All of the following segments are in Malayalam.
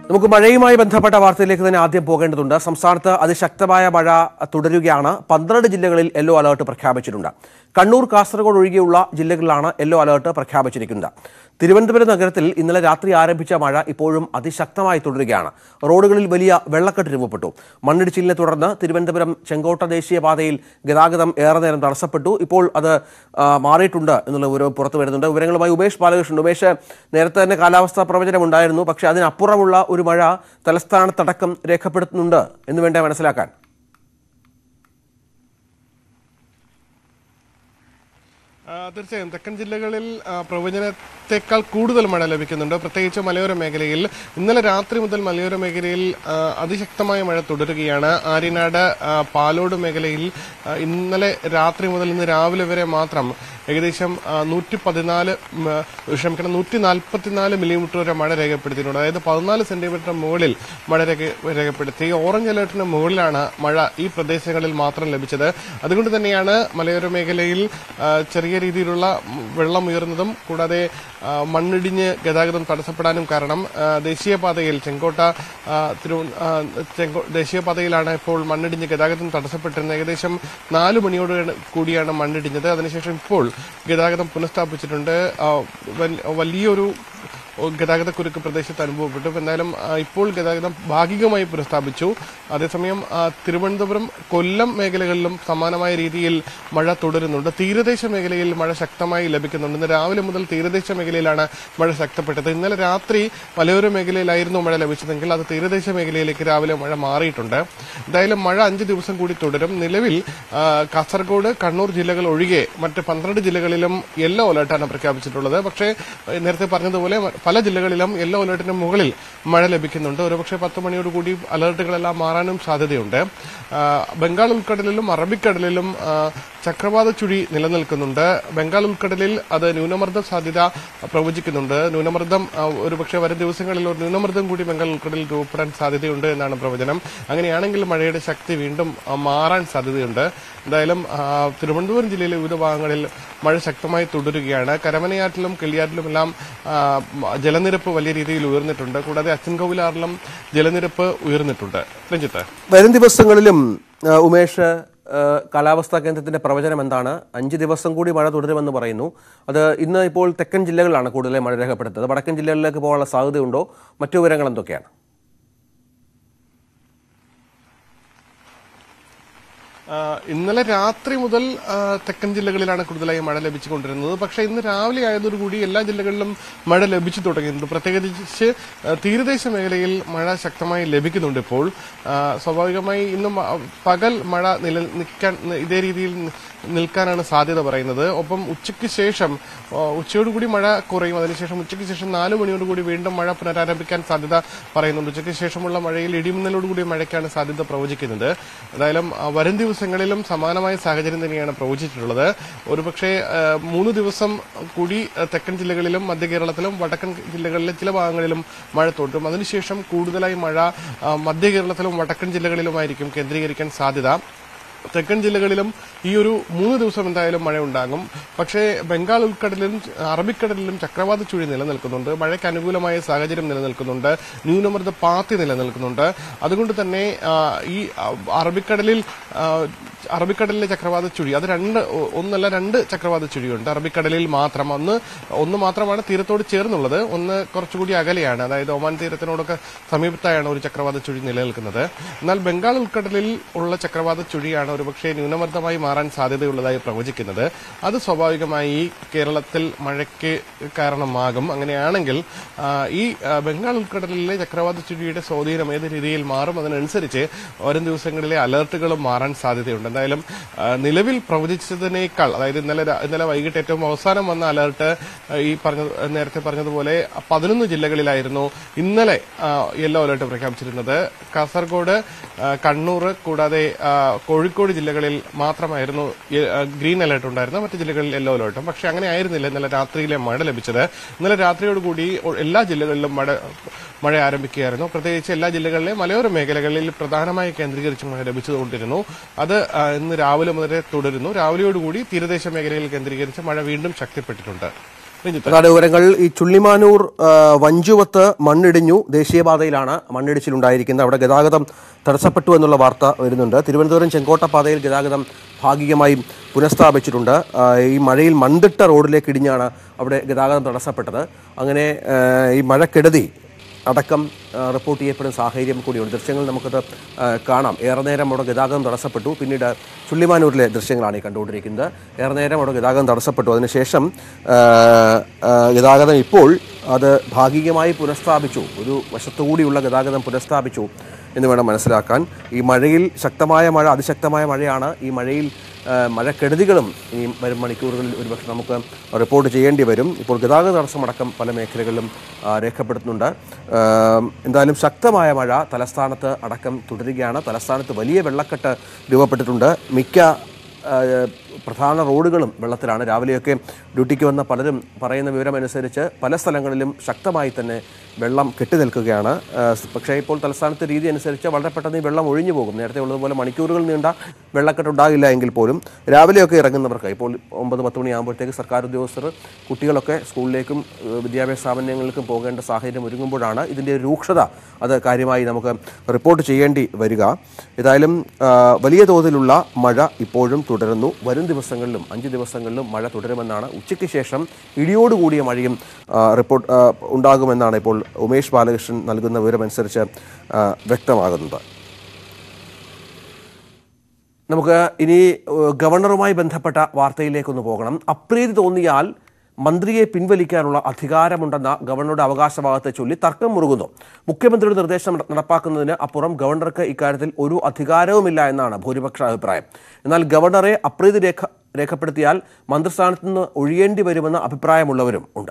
നമുക്ക് മഴയുമായി ബന്ധപ്പെട്ട വാർത്തയിലേക്ക് തന്നെ ആദ്യം പോകേണ്ടതുണ്ട് സംസ്ഥാനത്ത് അതിശക്തമായ മഴ തുടരുകയാണ് പന്ത്രണ്ട് ജില്ലകളിൽ യെല്ലോ അലർട്ട് പ്രഖ്യാപിച്ചിട്ടുണ്ട് കണ്ണൂർ കാസർഗോഡ് ഒഴികെയുള്ള ജില്ലകളിലാണ് യെല്ലോ അലർട്ട് പ്രഖ്യാപിച്ചിരിക്കുന്നത് തിരുവനന്തപുരം നഗരത്തിൽ ഇന്നലെ രാത്രി ആരംഭിച്ച മഴ ഇപ്പോഴും അതിശക്തമായി തുടരുകയാണ് റോഡുകളിൽ വലിയ വെള്ളക്കെട്ട് രൂപപ്പെട്ടു മണ്ണിടിച്ചിലിനെ തുടർന്ന് തിരുവനന്തപുരം ചെങ്കോട്ട ദേശീയപാതയിൽ ഗതാഗതം ഏറെ നേരം തടസ്സപ്പെട്ടു ഇപ്പോൾ അത് ആ, മാറിയിട്ടുണ്ട് എന്നുള്ള വിവരം പുറത്തു വരുന്നുണ്ട് വിവരങ്ങളുമായി ഉമേഷ് ബാലകൃഷ്ണൻ ഉമേഷ് നേരത്തെ തന്നെ കാലാവസ്ഥാ പ്രവചനം ഉണ്ടായിരുന്നു പക്ഷേ അതിനപ്പുറമുള്ള ഒരു മഴ തലസ്ഥാനത്തടക്കം രേഖപ്പെടുത്തുന്നുണ്ട് എന്ന് വേണ്ടേ മനസ്സിലാക്കാൻ ആ, തീർച്ചയായും തെക്കൻ ജില്ലകളിൽ ആ, പ്രവചനത്തെക്കാൾ കൂടുതൽ മഴ ലഭിക്കുന്നുണ്ട് പ്രത്യേകിച്ച് മലയോര മേഖലയിൽ ഇന്നലെ രാത്രി മുതൽ മലയോര മേഖലയിൽ ആ, അതിശക്തമായ മഴ തുടരുകയാണ് ആര്യനാട് ആ, പാലോട് മേഖലയിൽ ആ, ഇന്നലെ രാത്രി മുതൽ ഇന്ന് രാവിലെ വരെ മാത്രം ഏകദേശം നൂറ്റി പതിനാല് ക്ഷമിക്കണം നൂറ്റി നാൽപ്പത്തിനാല് മില്ലിമീറ്റർ വരെ മഴ രേഖപ്പെടുത്തിയിട്ടുണ്ട് അതായത് പതിനാല് സെന്റിമീറ്റർ മുകളിൽ മഴ രേഖ- രേഖപ്പെടുത്തി ഓറഞ്ച് അലേർട്ടിന് മുകളിലാണ് മഴ ഈ പ്രദേശങ്ങളിൽ മാത്രം ലഭിച്ചത് അതുകൊണ്ട് തന്നെയാണ് മലയോര മേഖലയിൽ ആ, ചെറിയ രീതിയിലുള്ള വെള്ളം ഉയർന്നതും കൂടാതെ ആ, മണ്ണിടിഞ്ഞ് ഗതാഗതം തടസ്സപ്പെടാനും കാരണം ആ, ദേശീയപാതയിൽ ചെങ്കോട്ട ആ, തിരു ആ, ചെങ്കോ ദേശീയപാതയിലാണ് ഇപ്പോൾ മണ്ണിടിഞ്ഞ് ഗതാഗതം തടസ്സപ്പെട്ടിരുന്നത് ഏകദേശം നാല് മണിയോട് കൂടിയാണ് മണ്ണിടിഞ്ഞത് അതിനുശേഷം ഇപ്പോൾ ഗതാഗതം പുനഃസ്ഥാപിച്ചിട്ടുണ്ട് ആ, വൽ- വലിയൊരു ഗതാഗതക്കുരുക്ക് പ്രദേശത്ത് അനുഭവപ്പെട്ടു എന്നാലും ആ, ഇപ്പോൾ ഗതാഗതം ഭാഗികമായി പുനഃസ്ഥാപിച്ചു അതേസമയം ആ, തിരുവനന്തപുരം കൊല്ലം മേഖലകളിലും സമാനമായ രീതിയിൽ മഴ തുടരുന്നുണ്ട് തീരദേശ മേഖലയിൽ മഴ ശക്തമായി ലഭിക്കുന്നുണ്ട് ഇന്ന് രാവിലെ മുതൽ തീരദേശ മേഖലയിലാണ് മഴ ശക്തപ്പെട്ടത് ഇന്നലെ രാത്രി മലയോര മേഖലയിലായിരുന്നു മഴ ലഭിച്ചതെങ്കിൽ അത് തീരദേശ മേഖലയിലേക്ക് രാവിലെ മഴ മാറിയിട്ടുണ്ട് എന്തായാലും മഴ അഞ്ച് ദിവസം കൂടി തുടരും നിലവിൽ ആ, കാസർഗോഡ് കണ്ണൂർ ജില്ലകൾ ഒഴികെ മറ്റ് പന്ത്രണ്ട് ജില്ലകളിലും യെല്ലോ അലർട്ടാണ് പ്രഖ്യാപിച്ചിട്ടുള്ളത് പക്ഷേ ഏഹ്, നേരത്തെ പറഞ്ഞതുപോലെ മ- പല ജില്ലകളിലും യെല്ലോ അലർട്ടിന് മുകളിൽ മഴ ലഭിക്കുന്നുണ്ട് ഒരുപക്ഷെ പത്ത് മണിയോടുകൂടി അലർട്ടുകളെല്ലാം മാറാനും സാധ്യതയുണ്ട് ആ, ബംഗാൾ ഉൾക്കടലിലും അറബിക്കടലിലും ആ, ചക്രവാത ചുഴി നിലനിൽക്കുന്നുണ്ട് ബംഗാൾ ഉൾക്കടലിൽ അത് ന്യൂനമർദ്ദ സാധ്യത പ്രവചിക്കുന്നുണ്ട് ന്യൂനമർദ്ദം ആ, ഒരുപക്ഷെ വരും ദിവസങ്ങളിൽ ഒരു ന്യൂനമർദ്ദം കൂടി ബംഗാൾ ഉൾക്കടലിൽ രൂപപ്പെടാൻ സാധ്യതയുണ്ട് എന്നാണ് പ്രവചനം അങ്ങനെയാണെങ്കിൽ മഴയുടെ ശക്തി വീണ്ടും ആ, മാറാൻ സാധ്യതയുണ്ട് എന്തായാലും ആ, തിരുവനന്തപുരം ജില്ലയിലെ വിവിധ ഭാഗങ്ങളിൽ മഴ ശക്തമായി തുടരുകയാണ് കരമനയാറ്റിലും കിളിയാറ്റിലുമെല്ലാം ആ, മ- ജലനിരപ്പ് വലിയ രീതിയിൽ ഉയർന്നിട്ടുണ്ട് കൂടാതെ അച്ചൻകോവിലാറിലും ജലനിരപ്പ് ഉയർന്നിട്ടുണ്ട് രഞ്ജിത്ത് വരും ദിവസങ്ങളിലും ആ, ഉമേഷ് ആ, കാലാവസ്ഥാ കേന്ദ്രത്തിന്റെ പ്രവചനം എന്താണ് അഞ്ച് ദിവസം കൂടി മഴ തുടരുമെന്ന് പറയുന്നു അത് ഇന്ന് ഇപ്പോൾ തെക്കൻ ജില്ലകളിലാണ് കൂടുതലായി മഴ രേഖപ്പെടുത്തുന്നത് വടക്കൻ ജില്ലകളിലേക്ക് പോകാനുള്ള സാധ്യതയുണ്ടോ മറ്റു വിവരങ്ങൾ എന്തൊക്കെയാണ് ആ, ഇന്നലെ രാത്രി മുതൽ ആ, തെക്കൻ ജില്ലകളിലാണ് കൂടുതലായി മഴ ലഭിച്ചുകൊണ്ടിരുന്നത് പക്ഷേ ഇന്ന് രാവിലെ ആയതോടുകൂടി എല്ലാ ജില്ലകളിലും മഴ ലഭിച്ചു തുടങ്ങിയിട്ടുണ്ട് പ്രത്യേകിച്ച് ആ, തീരദേശ മേഖലയിൽ മഴ ശക്തമായി ലഭിക്കുന്നുണ്ട് ഇപ്പോൾ ആ, സ്വാഭാവികമായി ഇന്നും ആ, പകൽ മഴ നില നിൽക്കാൻ ഇതേ രീതിയിൽ നിൽക്കാനാണ് സാധ്യത പറയുന്നത് ഒപ്പം ഉച്ചയ്ക്ക് ശേഷം ആ, ഉച്ചയോടുകൂടി മഴ കുറയും അതിനുശേഷം ഉച്ചയ്ക്ക് ശേഷം നാല് മണിയോടുകൂടി വീണ്ടും മഴ പുനരാരംഭിക്കാൻ സാധ്യത പറയുന്നുണ്ട് ഉച്ചയ്ക്ക് ശേഷമുള്ള മഴയിൽ ഇടിമിന്നലോടുകൂടി മഴയ്ക്കാണ് സാധ്യത പ്രവചിക്കുന്നത് എന്തായാലും ആ, വരും ദിവസങ്ങളിലും സമാനമായ സാഹചര്യം തന്നെയാണ് പ്രവചിച്ചിട്ടുള്ളത് ഒരുപക്ഷെ ആ, മൂന്ന് ദിവസം കൂടി ആ, തെക്കൻ ജില്ലകളിലും മധ്യ കേരളത്തിലും വടക്കൻ ജില്ലകളിലെ ചില ഭാഗങ്ങളിലും മഴ തുടരും അതിനുശേഷം കൂടുതലായി മഴ ആ, മധ്യ കേരളത്തിലും വടക്കൻ ജില്ലകളിലുമായിരിക്കും കേന്ദ്രീകരിക്കാൻ സാധ്യത തെക്കൻ ജില്ലകളിലും ഈ ഒരു മൂന്ന് ദിവസം എന്തായാലും മഴ ഉണ്ടാകും പക്ഷേ ബംഗാൾ ഉൾക്കടലിലും അറബിക്കടലിലും ചക്രവാത ചുഴി നിലനിൽക്കുന്നുണ്ട് മഴയ്ക്ക് അനുകൂലമായ സാഹചര്യം നിലനിൽക്കുന്നുണ്ട് ന്യൂനമർദ്ദ പാത്തി നിലനിൽക്കുന്നുണ്ട് അതുകൊണ്ട് തന്നെ ആ, ഈ ആ, അറബിക്കടലിൽ ആ, അറബിക്കടലിലെ ചക്രവാത ചുഴി അത് രണ്ട് ഒ- ഒന്നല്ല രണ്ട് ചക്രവാത ചുഴിയുണ്ട് അറബിക്കടലിൽ മാത്രം ഒന്ന് ഒന്ന് മാത്രമാണ് തീരത്തോട് ചേർന്നുള്ളത് ഒന്ന് കുറച്ചുകൂടി അകലെയാണ് അതായത് ഒമാൻ തീരത്തിനോടൊക്കെ സമീപത്തായാണ് ഒരു ചക്രവാത ചുഴി നിലനിൽക്കുന്നത് എന്നാൽ ബംഗാൾ ഉൾക്കടലിൽ ഉള്ള ചക്രവാത ചുഴിയാണ് ഒരുപക്ഷെ ന്യൂനമർദ്ദമായി മാറാൻ സാധ്യതയുള്ളതായി പ്രവചിക്കുന്നത് അത് സ്വാഭാവികമായി ഈ കേരളത്തിൽ മഴയ്ക്ക് കാരണമാകും അങ്ങനെയാണെങ്കിൽ ആ, ഈ ആ, ബംഗാൾ ഉൾക്കടലിലെ ചക്രവാത ചുഴിയുടെ സ്വാധീനം ഏത് രീതിയിൽ മാറും അതിനനുസരിച്ച് വരും ദിവസങ്ങളിലെ അലർട്ടുകളും മാറാൻ സാധ്യതയുണ്ട് എന്തായാലും ആ, നിലവിൽ പ്രവചിച്ചതിനേക്കാൾ അതായത് ഇന്നലെ രാ- ഇന്നലെ വൈകിട്ട് ഏറ്റവും അവസാനം വന്ന അലർട്ട് ആ, ഈ പറഞ്ഞ നേരത്തെ പറഞ്ഞതുപോലെ പതിനൊന്ന് ജില്ലകളിലായിരുന്നു ഇന്നലെ ആ, യെല്ലോ അലർട്ട് പ്രഖ്യാപിച്ചിരുന്നത് കാസർഗോഡ് ആ, കണ്ണൂർ കൂടാതെ ആ, കോഴിക്കോട് ജില്ലകളിൽ മാത്രമായിരുന്നു യെ- ആ, ഗ്രീൻ അലർട്ട് ഉണ്ടായിരുന്നത് മറ്റു ജില്ലകളിൽ യെല്ലോ അലർട്ടും പക്ഷെ അങ്ങനെ ആയിരുന്നില്ല ഇന്നലെ രാത്രിയിലെ മഴ ലഭിച്ചത് ഇന്നലെ രാത്രിയോടുകൂടി ഒ- എല്ലാ ജില്ലകളിലും മഴ മഴ ആരംഭിക്കുകയായിരുന്നു പ്രത്യേകിച്ച് എല്ലാ ജില്ലകളിലെ മലയോര മേഖലകളിൽ പ്രധാനമായി കേന്ദ്രീകരിച്ച് മഴ ലഭിച്ചുകൊണ്ടിരുന്നു അത് ആ, ഇന്ന് രാവിലെ മുതലേ തുടരുന്നു രാവിലെയോടുകൂടി തീരദേശ മേഖലയിൽ കേന്ദ്രീകരിച്ച് മഴ വീണ്ടും ശക്തിപ്പെട്ടിട്ടുണ്ട് രഞ്ജിത്ത് പ്രധാന വിവരങ്ങൾ ഈ ചുള്ളിമാനൂർ ആ, വഞ്ചുവത്ത് മണ്ണിടിഞ്ഞു ദേശീയപാതയിലാണ് മണ്ണിടിച്ചിലുണ്ടായിരിക്കുന്നത് അവിടെ ഗതാഗതം തടസ്സപ്പെട്ടു എന്നുള്ള വാർത്ത വരുന്നുണ്ട് തിരുവനന്തപുരം ചെങ്കോട്ട പാതയിൽ ഗതാഗതം ഭാഗികമായും പുനഃസ്ഥാപിച്ചിട്ടുണ്ട് ആ, ഈ മഴയിൽ മണ്ണിട്ട റോഡിലേക്ക് ഇടിഞ്ഞാണ് അവിടെ ഗതാഗതം തടസ്സപ്പെട്ടത് അങ്ങനെ ആ, ഈ മഴക്കെടുതി അടക്കം ആ, റിപ്പോർട്ട് ചെയ്യപ്പെടുന്ന സാഹചര്യം കൂടിയുണ്ട് ദൃശ്യങ്ങൾ നമുക്കത് ആ, കാണാം ഏറെ നേരം അവിടെ ഗതാഗതം തടസ്സപ്പെട്ടു പിന്നീട് ചുള്ളിമാനൂരിലെ ദൃശ്യങ്ങളാണ് ഈ കണ്ടുകൊണ്ടിരിക്കുന്നത് ഏറെ നേരം അവിടെ ഗതാഗതം തടസ്സപ്പെട്ടു അതിനുശേഷം ആ, ആ, ഗതാഗതം ഇപ്പോൾ അത് ഭാഗികമായി പുനഃസ്ഥാപിച്ചു ഒരു വശത്തുകൂടിയുള്ള ഗതാഗതം പുനഃസ്ഥാപിച്ചു എന്ന് വേണം മനസ്സിലാക്കാൻ ഈ മഴയിൽ ശക്തമായ മഴ അതിശക്തമായ മഴയാണ് ഈ മഴയിൽ ആ, മഴക്കെടുതികളും ഈ വരും മണിക്കൂറുകളിൽ ഒരുപക്ഷെ നമുക്ക് റിപ്പോർട്ട് ചെയ്യേണ്ടി വരും ഇപ്പോൾ ഗതാഗത തടസ്സമടക്കം പല മേഖലകളിലും ആ, രേഖപ്പെടുത്തുന്നുണ്ട് ആ, എന്തായാലും ശക്തമായ മഴ തലസ്ഥാനത്ത് അടക്കം തുടരുകയാണ് തലസ്ഥാനത്ത് വലിയ വെള്ളക്കെട്ട് രൂപപ്പെട്ടിട്ടുണ്ട് മിക്ക ആ, പ്രധാന റോഡുകളും വെള്ളത്തിലാണ് രാവിലെയൊക്കെ ഡ്യൂട്ടിക്ക് വന്ന പലരും പറയുന്ന വിവരമനുസരിച്ച് പല സ്ഥലങ്ങളിലും ശക്തമായി തന്നെ വെള്ളം കെട്ടി നിൽക്കുകയാണ് ആ, പക്ഷേ ഇപ്പോൾ തലസ്ഥാനത്തെ രീതി അനുസരിച്ച് വളരെ പെട്ടെന്ന് ഈ വെള്ളം ഒഴിഞ്ഞു പോകും നേരത്തെ ഉള്ളതുപോലെ മണിക്കൂറുകൾ നീണ്ട വെള്ളക്കെട്ട് ഉണ്ടാകില്ല എങ്കിൽ പോലും രാവിലെയൊക്കെ ഇറങ്ങുന്നവർക്ക് ഇപ്പോൾ ഒമ്പത് പത്ത് മണിയാകുമ്പോഴത്തേക്ക് സർക്കാർ ഉദ്യോഗസ്ഥർ കുട്ടികളൊക്കെ സ്കൂളിലേക്കും ഏഹ്, വിദ്യാഭ്യാസ സ്ഥാപനങ്ങളിലേക്കും പോകേണ്ട സാഹചര്യം ഒരുങ്ങുമ്പോഴാണ് ഇതിൻ്റെ രൂക്ഷത അത് കാര്യമായി നമുക്ക് റിപ്പോർട്ട് ചെയ്യേണ്ടി വരിക ഏതായാലും ആ, വലിയ തോതിലുള്ള മഴ ഇപ്പോഴും തുടരുന്നു വരും ദിവസങ്ങളിലും അഞ്ച് ദിവസങ്ങളിലും മഴ തുടരുമെന്നാണ് ഉച്ചയ്ക്ക് ശേഷം ഇടിയോടുകൂടിയ മഴയും ആ, റിപ്പോർട്ട് ആ, ഉണ്ടാകുമെന്നാണ് ഇപ്പോൾ ഉമേഷ് ബാലകൃഷ്ണൻ നൽകുന്ന വിവരമനുസരിച്ച് ആ, വ്യക്തമാകുന്നത് നമുക്ക് ഇനി ഏഹ്, ഗവർണറുമായി ബന്ധപ്പെട്ട വാർത്തയിലേക്കൊന്ന് പോകണം അപ്രീതി തോന്നിയാൽ മന്ത്രിയെ പിൻവലിക്കാനുള്ള അധികാരമുണ്ടെന്ന ഗവർണറുടെ അവകാശഭാഗത്തെ ചൊല്ലി തർക്കം മുറുകുന്നു മുഖ്യമന്ത്രിയുടെ നിർദ്ദേശം നട- നടപ്പാക്കുന്നതിന് അപ്പുറം ഗവർണർക്ക് ഇക്കാര്യത്തിൽ ഒരു അധികാരവുമില്ല എന്നാണ് ഭൂരിപക്ഷ അഭിപ്രായം എന്നാൽ ഗവർണറെ അപ്രീതി രേഖ രേഖപ്പെടുത്തിയാൽ മന്ത്രിസ്ഥാനത്ത് നിന്ന് ഒഴിയേണ്ടി വരുമെന്ന അഭിപ്രായമുള്ളവരും ഉണ്ട്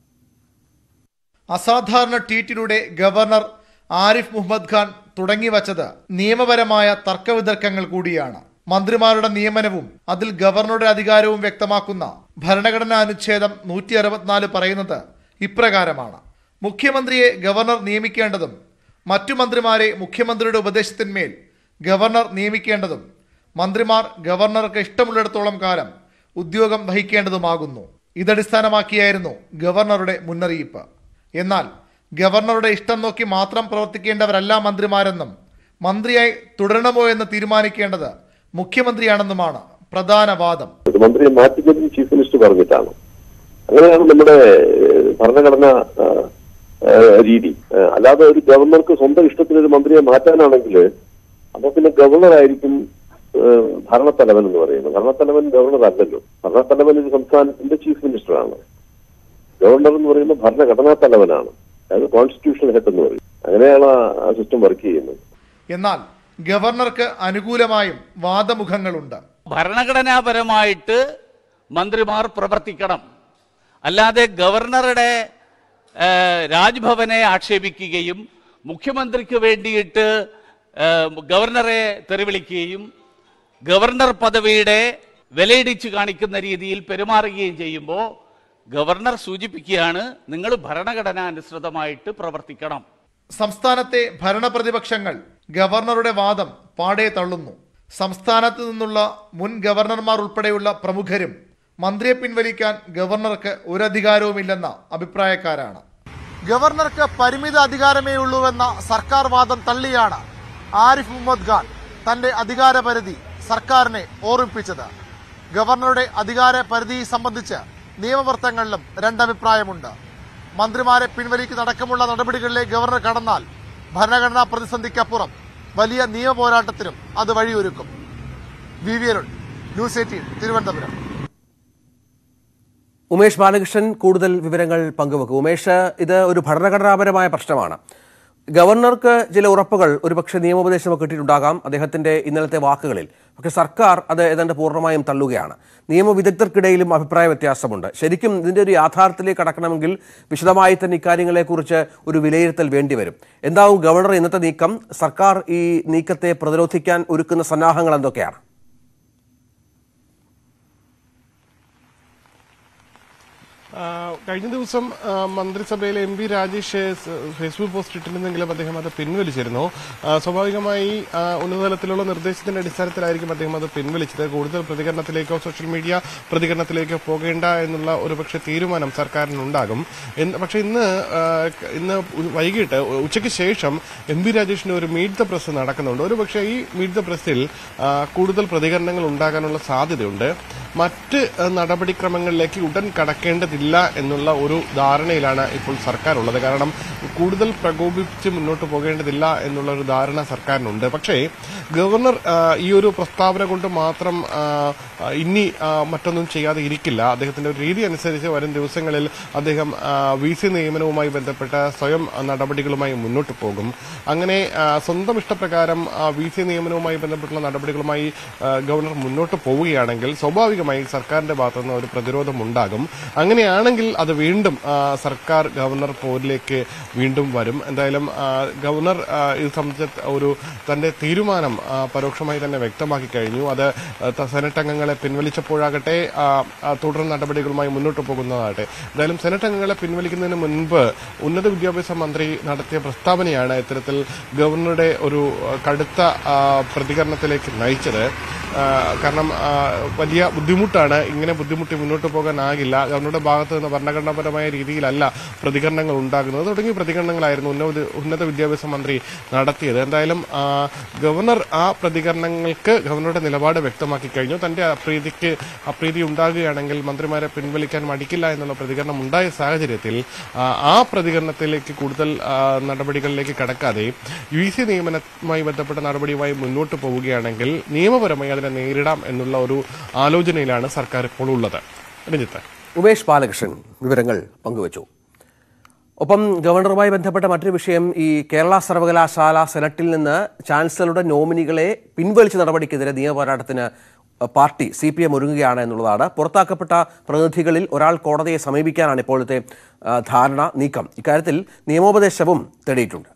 അസാധാരണ ട്വീറ്റിലൂടെ ഗവർണർ ആരിഫ് മുഹമ്മദ് ഖാൻ തുടങ്ങിവച്ചത് നിയമപരമായ തർക്കവിതർക്കങ്ങൾ കൂടിയാണ് മന്ത്രിമാരുടെ നിയമനവും അതിൽ ഗവർണറുടെ അധികാരവും വ്യക്തമാക്കുന്ന ഭരണഘടനാ അനുച്ഛേദം നൂറ്റി അറുപത്തിനാല് പറയുന്നത് ഇപ്രകാരമാണ് മുഖ്യമന്ത്രിയെ ഗവർണർ നിയമിക്കേണ്ടതും മറ്റു മന്ത്രിമാരെ മുഖ്യമന്ത്രിയുടെ ഉപദേശത്തിന്മേൽ ഗവർണർ നിയമിക്കേണ്ടതും മന്ത്രിമാർ ഗവർണർക്ക് ഇഷ്ടമുള്ളിടത്തോളം കാലം ഉദ്യോഗം വഹിക്കേണ്ടതുമാകുന്നു ഇതടിസ്ഥാനമാക്കിയായിരുന്നു ഗവർണറുടെ മുന്നറിയിപ്പ് എന്നാൽ ഗവർണറുടെ ഇഷ്ടം നോക്കി മാത്രം പ്രവർത്തിക്കേണ്ടവരല്ല മന്ത്രിമാരെന്നും മന്ത്രിയായി തുടരണമോ എന്ന് തീരുമാനിക്കേണ്ടത് മുഖ്യമന്ത്രിയാണെന്നുമാണ് പ്രധാന വാദം ഒരു മന്ത്രിയെ മാറ്റുന്നതിന് ചീഫ് മിനിസ്റ്റർ പറഞ്ഞിട്ടാണ് അങ്ങനെയാണ് നമ്മുടെ ഏഹ്, ഭരണഘടന ആഹ്, ആഹ്, രീതി ആഹ്, അല്ലാതെ ഒരു ഗവർണർക്ക് സ്വന്തം ഇഷ്ടത്തിന് ഒരു മന്ത്രിയെ മാറ്റാനാണെങ്കിൽ അപ്പൊ പിന്നെ ഗവർണർ ആയിരിക്കും ഏഹ്, ഭരണത്തലവൻ എന്ന് പറയുന്നത് ഭരണത്തലവൻ ഗവർണർ അല്ലല്ലോ ഭരണത്തലവൻ ഒരു സംസ്ഥാനത്തിന്റെ ചീഫ് മിനിസ്റ്ററാണ് ഗവർണർ എന്ന് പറയുന്നത് ഭരണഘടനാ തലവനാണ് അതായത് കോൺസ്റ്റിറ്റ്യൂഷണൽ ഹെഡ് എന്ന് പറയും അങ്ങനെയാണ് ആ സിസ്റ്റം വർക്ക് ചെയ്യുന്നത് എന്നാൽ ഗവർണർക്ക് അനുകൂലമായും വാദമുഖങ്ങളുണ്ട് ഭരണഘടനാപരമായിട്ട് മന്ത്രിമാർ പ്രവർത്തിക്കണം അല്ലാതെ ഗവർണറുടെ ആ, രാജ്ഭവനെ ആക്ഷേപിക്കുകയും മുഖ്യമന്ത്രിക്ക് വേണ്ടിയിട്ട് ആ, ഗവർണറെ തെറിവിളിക്കുകയും ഗവർണർ പദവിയുടെ വിലയിടിച്ച് കാണിക്കുന്ന രീതിയിൽ പെരുമാറുകയും ചെയ്യുമ്പോൾ ഗവർണർ സൂചിപ്പിക്കുകയാണ് നിങ്ങൾ ഭരണഘടനാനുസൃതമായിട്ട് പ്രവർത്തിക്കണം സംസ്ഥാനത്തെ ഭരണപ്രതിപക്ഷങ്ങൾ ഗവർണറുടെ വാദം പാടെ തള്ളുന്നു സംസ്ഥാനത്ത് നിന്നുള്ള മുൻ ഗവർണർമാർ ഉൾപ്പെടെയുള്ള പ്രമുഖരും മന്ത്രിയെ പിൻവലിക്കാൻ ഗവർണർക്ക് ഒരു അധികാരവുമില്ലെന്ന അഭിപ്രായക്കാരാണ് ഗവർണർക്ക് പരിമിത അധികാരമേ ഉള്ളൂവെന്ന സർക്കാർ വാദം തള്ളിയാണ് ആരിഫ് മുഹമ്മദ് ഖാൻ തന്റെ അധികാര പരിധി സർക്കാരിനെ ഓർമ്മിപ്പിച്ചത് ഗവർണറുടെ അധികാര പരിധി സംബന്ധിച്ച് നിയമവൃത്തങ്ങളിലും രണ്ടഭിപ്രായമുണ്ട് മന്ത്രിമാരെ പിൻവലിക്കുന്നതടക്കമുള്ള നടപടികളിലേക്ക് ഗവർണർ കടന്നാൽ ഭരണഘടനാ പ്രതിസന്ധിക്കപ്പുറം വലിയ നിയമ പോരാട്ടത്തിനും അത് വഴിയൊരുക്കും V V Arun news eighteen Thiruvananthapuram Umesh Balakrishnan കൂടുതൽ വിവരങ്ങൾ പങ്കുവെക്കും ഉമേഷ് ഇത് ഒരു ഭരണഘടനാപരമായ പ്രശ്നമാണ് ഗവർണർക്ക് ചില ഉറപ്പുകൾ ഒരുപക്ഷെ നിയമോപദേശമൊക്കെ കിട്ടിയിട്ടുണ്ടാകാം അദ്ദേഹത്തിന്റെ ഇന്നലത്തെ വാക്കുകളിൽ പക്ഷെ സർക്കാർ അത് ഏതാണ്ട് പൂർണ്ണമായും തള്ളുകയാണ് നിയമവിദഗ്ധർക്കിടയിലും അഭിപ്രായ വ്യത്യാസമുണ്ട് ശരിക്കും ഇതിന്റെ ഒരു യാഥാർത്ഥ്യത്തിലേക്ക് കടക്കണമെങ്കിൽ വിശദമായി തന്നെ ഇക്കാര്യങ്ങളെക്കുറിച്ച് ഒരു വിലയിരുത്തൽ വേണ്ടിവരും എന്താവും ഗവർണർ ഇന്നത്തെ നീക്കം സർക്കാർ ഈ നീക്കത്തെ പ്രതിരോധിക്കാൻ ഒരുക്കുന്ന സന്നാഹങ്ങൾ എന്തൊക്കെയാണ് ആ, കഴിഞ്ഞ ദിവസം ആ, മന്ത്രിസഭയിലെ എം പി രാജേഷ് സ് ഫേസ്ബുക്ക് പോസ്റ്റ് ഇട്ടിരുന്നെങ്കിലും അദ്ദേഹം അത് പിൻവലിച്ചിരുന്നു ആ, സ്വാഭാവികമായി ആ, ഉന്നതതലത്തിലുള്ള നിർദ്ദേശത്തിന്റെ അടിസ്ഥാനത്തിലായിരിക്കും അദ്ദേഹം അത് പിൻവലിച്ചത് കൂടുതൽ പ്രതികരണത്തിലേക്കോ സോഷ്യൽ മീഡിയ പ്രതികരണത്തിലേക്കോ പോകേണ്ട എന്നുള്ള ഒരു പക്ഷേ തീരുമാനം സർക്കാരിനുണ്ടാകും എന്ന് പക്ഷേ ഇന്ന് ആ, ക- ഇന്ന് ഉ- വൈകിട്ട് ഉ- ഉച്ചയ്ക്ക് ശേഷം എം പി രാജേഷിന് ഒരു മീറ്റ് ദ പ്രസ് നടക്കുന്നുണ്ട് ഒരു പക്ഷേ ഈ മീറ്റ് ദ പ്രസിൽ ആ, കൂടുതൽ പ്രതികരണങ്ങൾ ഉണ്ടാകാനുള്ള സാധ്യതയുണ്ട് മറ്റ് ആ, നടപടിക്രമങ്ങളിലേക്ക് ഉടൻ കടക്കേണ്ടതില്ല എന്നുള്ള ഒരു ധാരണയിലാണ് ഇപ്പോൾ സർക്കാർ ഉള്ളത് കാരണം കൂടുതൽ പ്രകോപിപ്പിച്ച് മുന്നോട്ട് പോകേണ്ടതില്ല എന്നുള്ള ഒരു ധാരണ സർക്കാരിനുണ്ട് പക്ഷേ ഗവർണർ ആ, ഈ ഒരു പ്രസ്താവന കൊണ്ട് മാത്രം ആ, ആ, ഇനി ആ, മറ്റൊന്നും ചെയ്യാതെ ഇരിക്കില്ല അദ്ദേഹത്തിന്റെ ഒരു രീതി അനുസരിച്ച് വരും ദിവസങ്ങളിൽ അദ്ദേഹം വി സി നിയമനവുമായി ബന്ധപ്പെട്ട സ്വയം ആ, നടപടികളുമായി മുന്നോട്ട് പോകും അങ്ങനെ ആ, സ്വന്തം ഇഷ്ടപ്രകാരം വി സി നിയമനവുമായി ബന്ധപ്പെട്ടുള്ള നടപടികളുമായി ആ, ഗവർണർ മുന്നോട്ട് പോവുകയാണെങ്കിൽ സ്വാഭാവികമായി സർക്കാരിന്റെ ഭാഗത്തുനിന്ന് ഒരു പ്രതിരോധം ഉണ്ടാകും അങ്ങനെയാണെങ്കിൽ അത് വീണ്ടും ആ, സർക്കാർ ഗവർണർ പോരിലേക്ക് വീണ്ടും വരും എന്തായാലും ആ, ഗവർണർ ആ, ഇത് സംബന്ധിച്ച ഒരു തന്റെ തീരുമാനം ആ, പരോക്ഷമായി തന്നെ വ്യക്തമാക്കി കഴിഞ്ഞു അത് ആ, ത- സെനറ്റ് അംഗങ്ങളെ പിൻവലിച്ചപ്പോഴാകട്ടെ ആ, ആ, തുടർ നടപടികളുമായി മുന്നോട്ട് പോകുന്നതാകട്ടെ എന്തായാലും സെനറ്റ് അംഗങ്ങളെ പിൻവലിക്കുന്നതിന് മുൻപ് ഉന്നത വിദ്യാഭ്യാസ മന്ത്രി നടത്തിയ പ്രസ്താവനയാണ് ഇത്തരത്തിൽ ഗവർണറുടെ ഒരു ആ, കടുത്ത ആ, പ്രതികരണത്തിലേക്ക് നയിച്ചത് ആ, കാരണം ആ, വലിയ ബുദ്ധിമുട്ടാണ് ഇങ്ങനെ ബുദ്ധിമുട്ടി മുന്നോട്ട് പോകാനാകില്ല ഗവർണറുടെ ഭാഗത്ത് നിന്ന് ഭരണഘടനാപരമായ രീതിയിലല്ല പ്രതികരണങ്ങൾ ഉണ്ടാകുന്നത് തുടങ്ങിയ പ്രതികരണങ്ങളായിരുന്നു ഉന്നത ഉന്നത വിദ്യാഭ്യാസ മന്ത്രി നടത്തിയത് എന്തായാലും ആ, ഗവർണർ ആ പ്രതികരണങ്ങൾക്ക് ഗവർണറുടെ നിലപാട് വ്യക്തമാക്കി കഴിഞ്ഞു തന്റെ അപ്രീതിക്ക് അപ്രീതി ഉണ്ടാകുകയാണെങ്കിൽ മന്ത്രിമാരെ പിൻവലിക്കാൻ മടിക്കില്ല എന്നുള്ള പ്രതികരണം ഉണ്ടായ സാഹചര്യത്തിൽ ആ, ആ പ്രതികരണത്തിലേക്ക് കൂടുതൽ ആ, നടപടികളിലേക്ക് കടക്കാതെ യു സി നിയമനവുമായി ബന്ധപ്പെട്ട നടപടിയുമായി മുന്നോട്ട് പോവുകയാണെങ്കിൽ നിയമപരമായി അതിനെ നേരിടാം എന്നുള്ള ഒരു ആലോചനയിലാണ് സർക്കാർ ഇപ്പോൾ ഉള്ളത് രഞ്ജിത്ത് ഉമേഷ് ബാലകൃഷ്ണൻ വിവരങ്ങൾ പങ്കുവച്ചു ഒപ്പം ഗവർണറുമായി ബന്ധപ്പെട്ട മറ്റൊരു വിഷയം ഈ കേരള സർവകലാശാല സെനറ്റിൽ നിന്ന് ചാൻസലറുടെ നോമിനികളെ പിൻവലിച്ച നടപടിക്കെതിരെ നിയമപോരാട്ടത്തിന് പാർട്ടി സി പി എം ഒരുങ്ങുകയാണ് എന്നുള്ളതാണ് പുറത്താക്കപ്പെട്ട പ്രതിനിധികളിൽ ഒരാൾ കോടതിയെ സമീപിക്കാനാണ് ഇപ്പോഴത്തെ ആ, ധാരണ നീക്കം ഇക്കാര്യത്തിൽ നിയമോപദേശവും തേടിയിട്ടുണ്ട്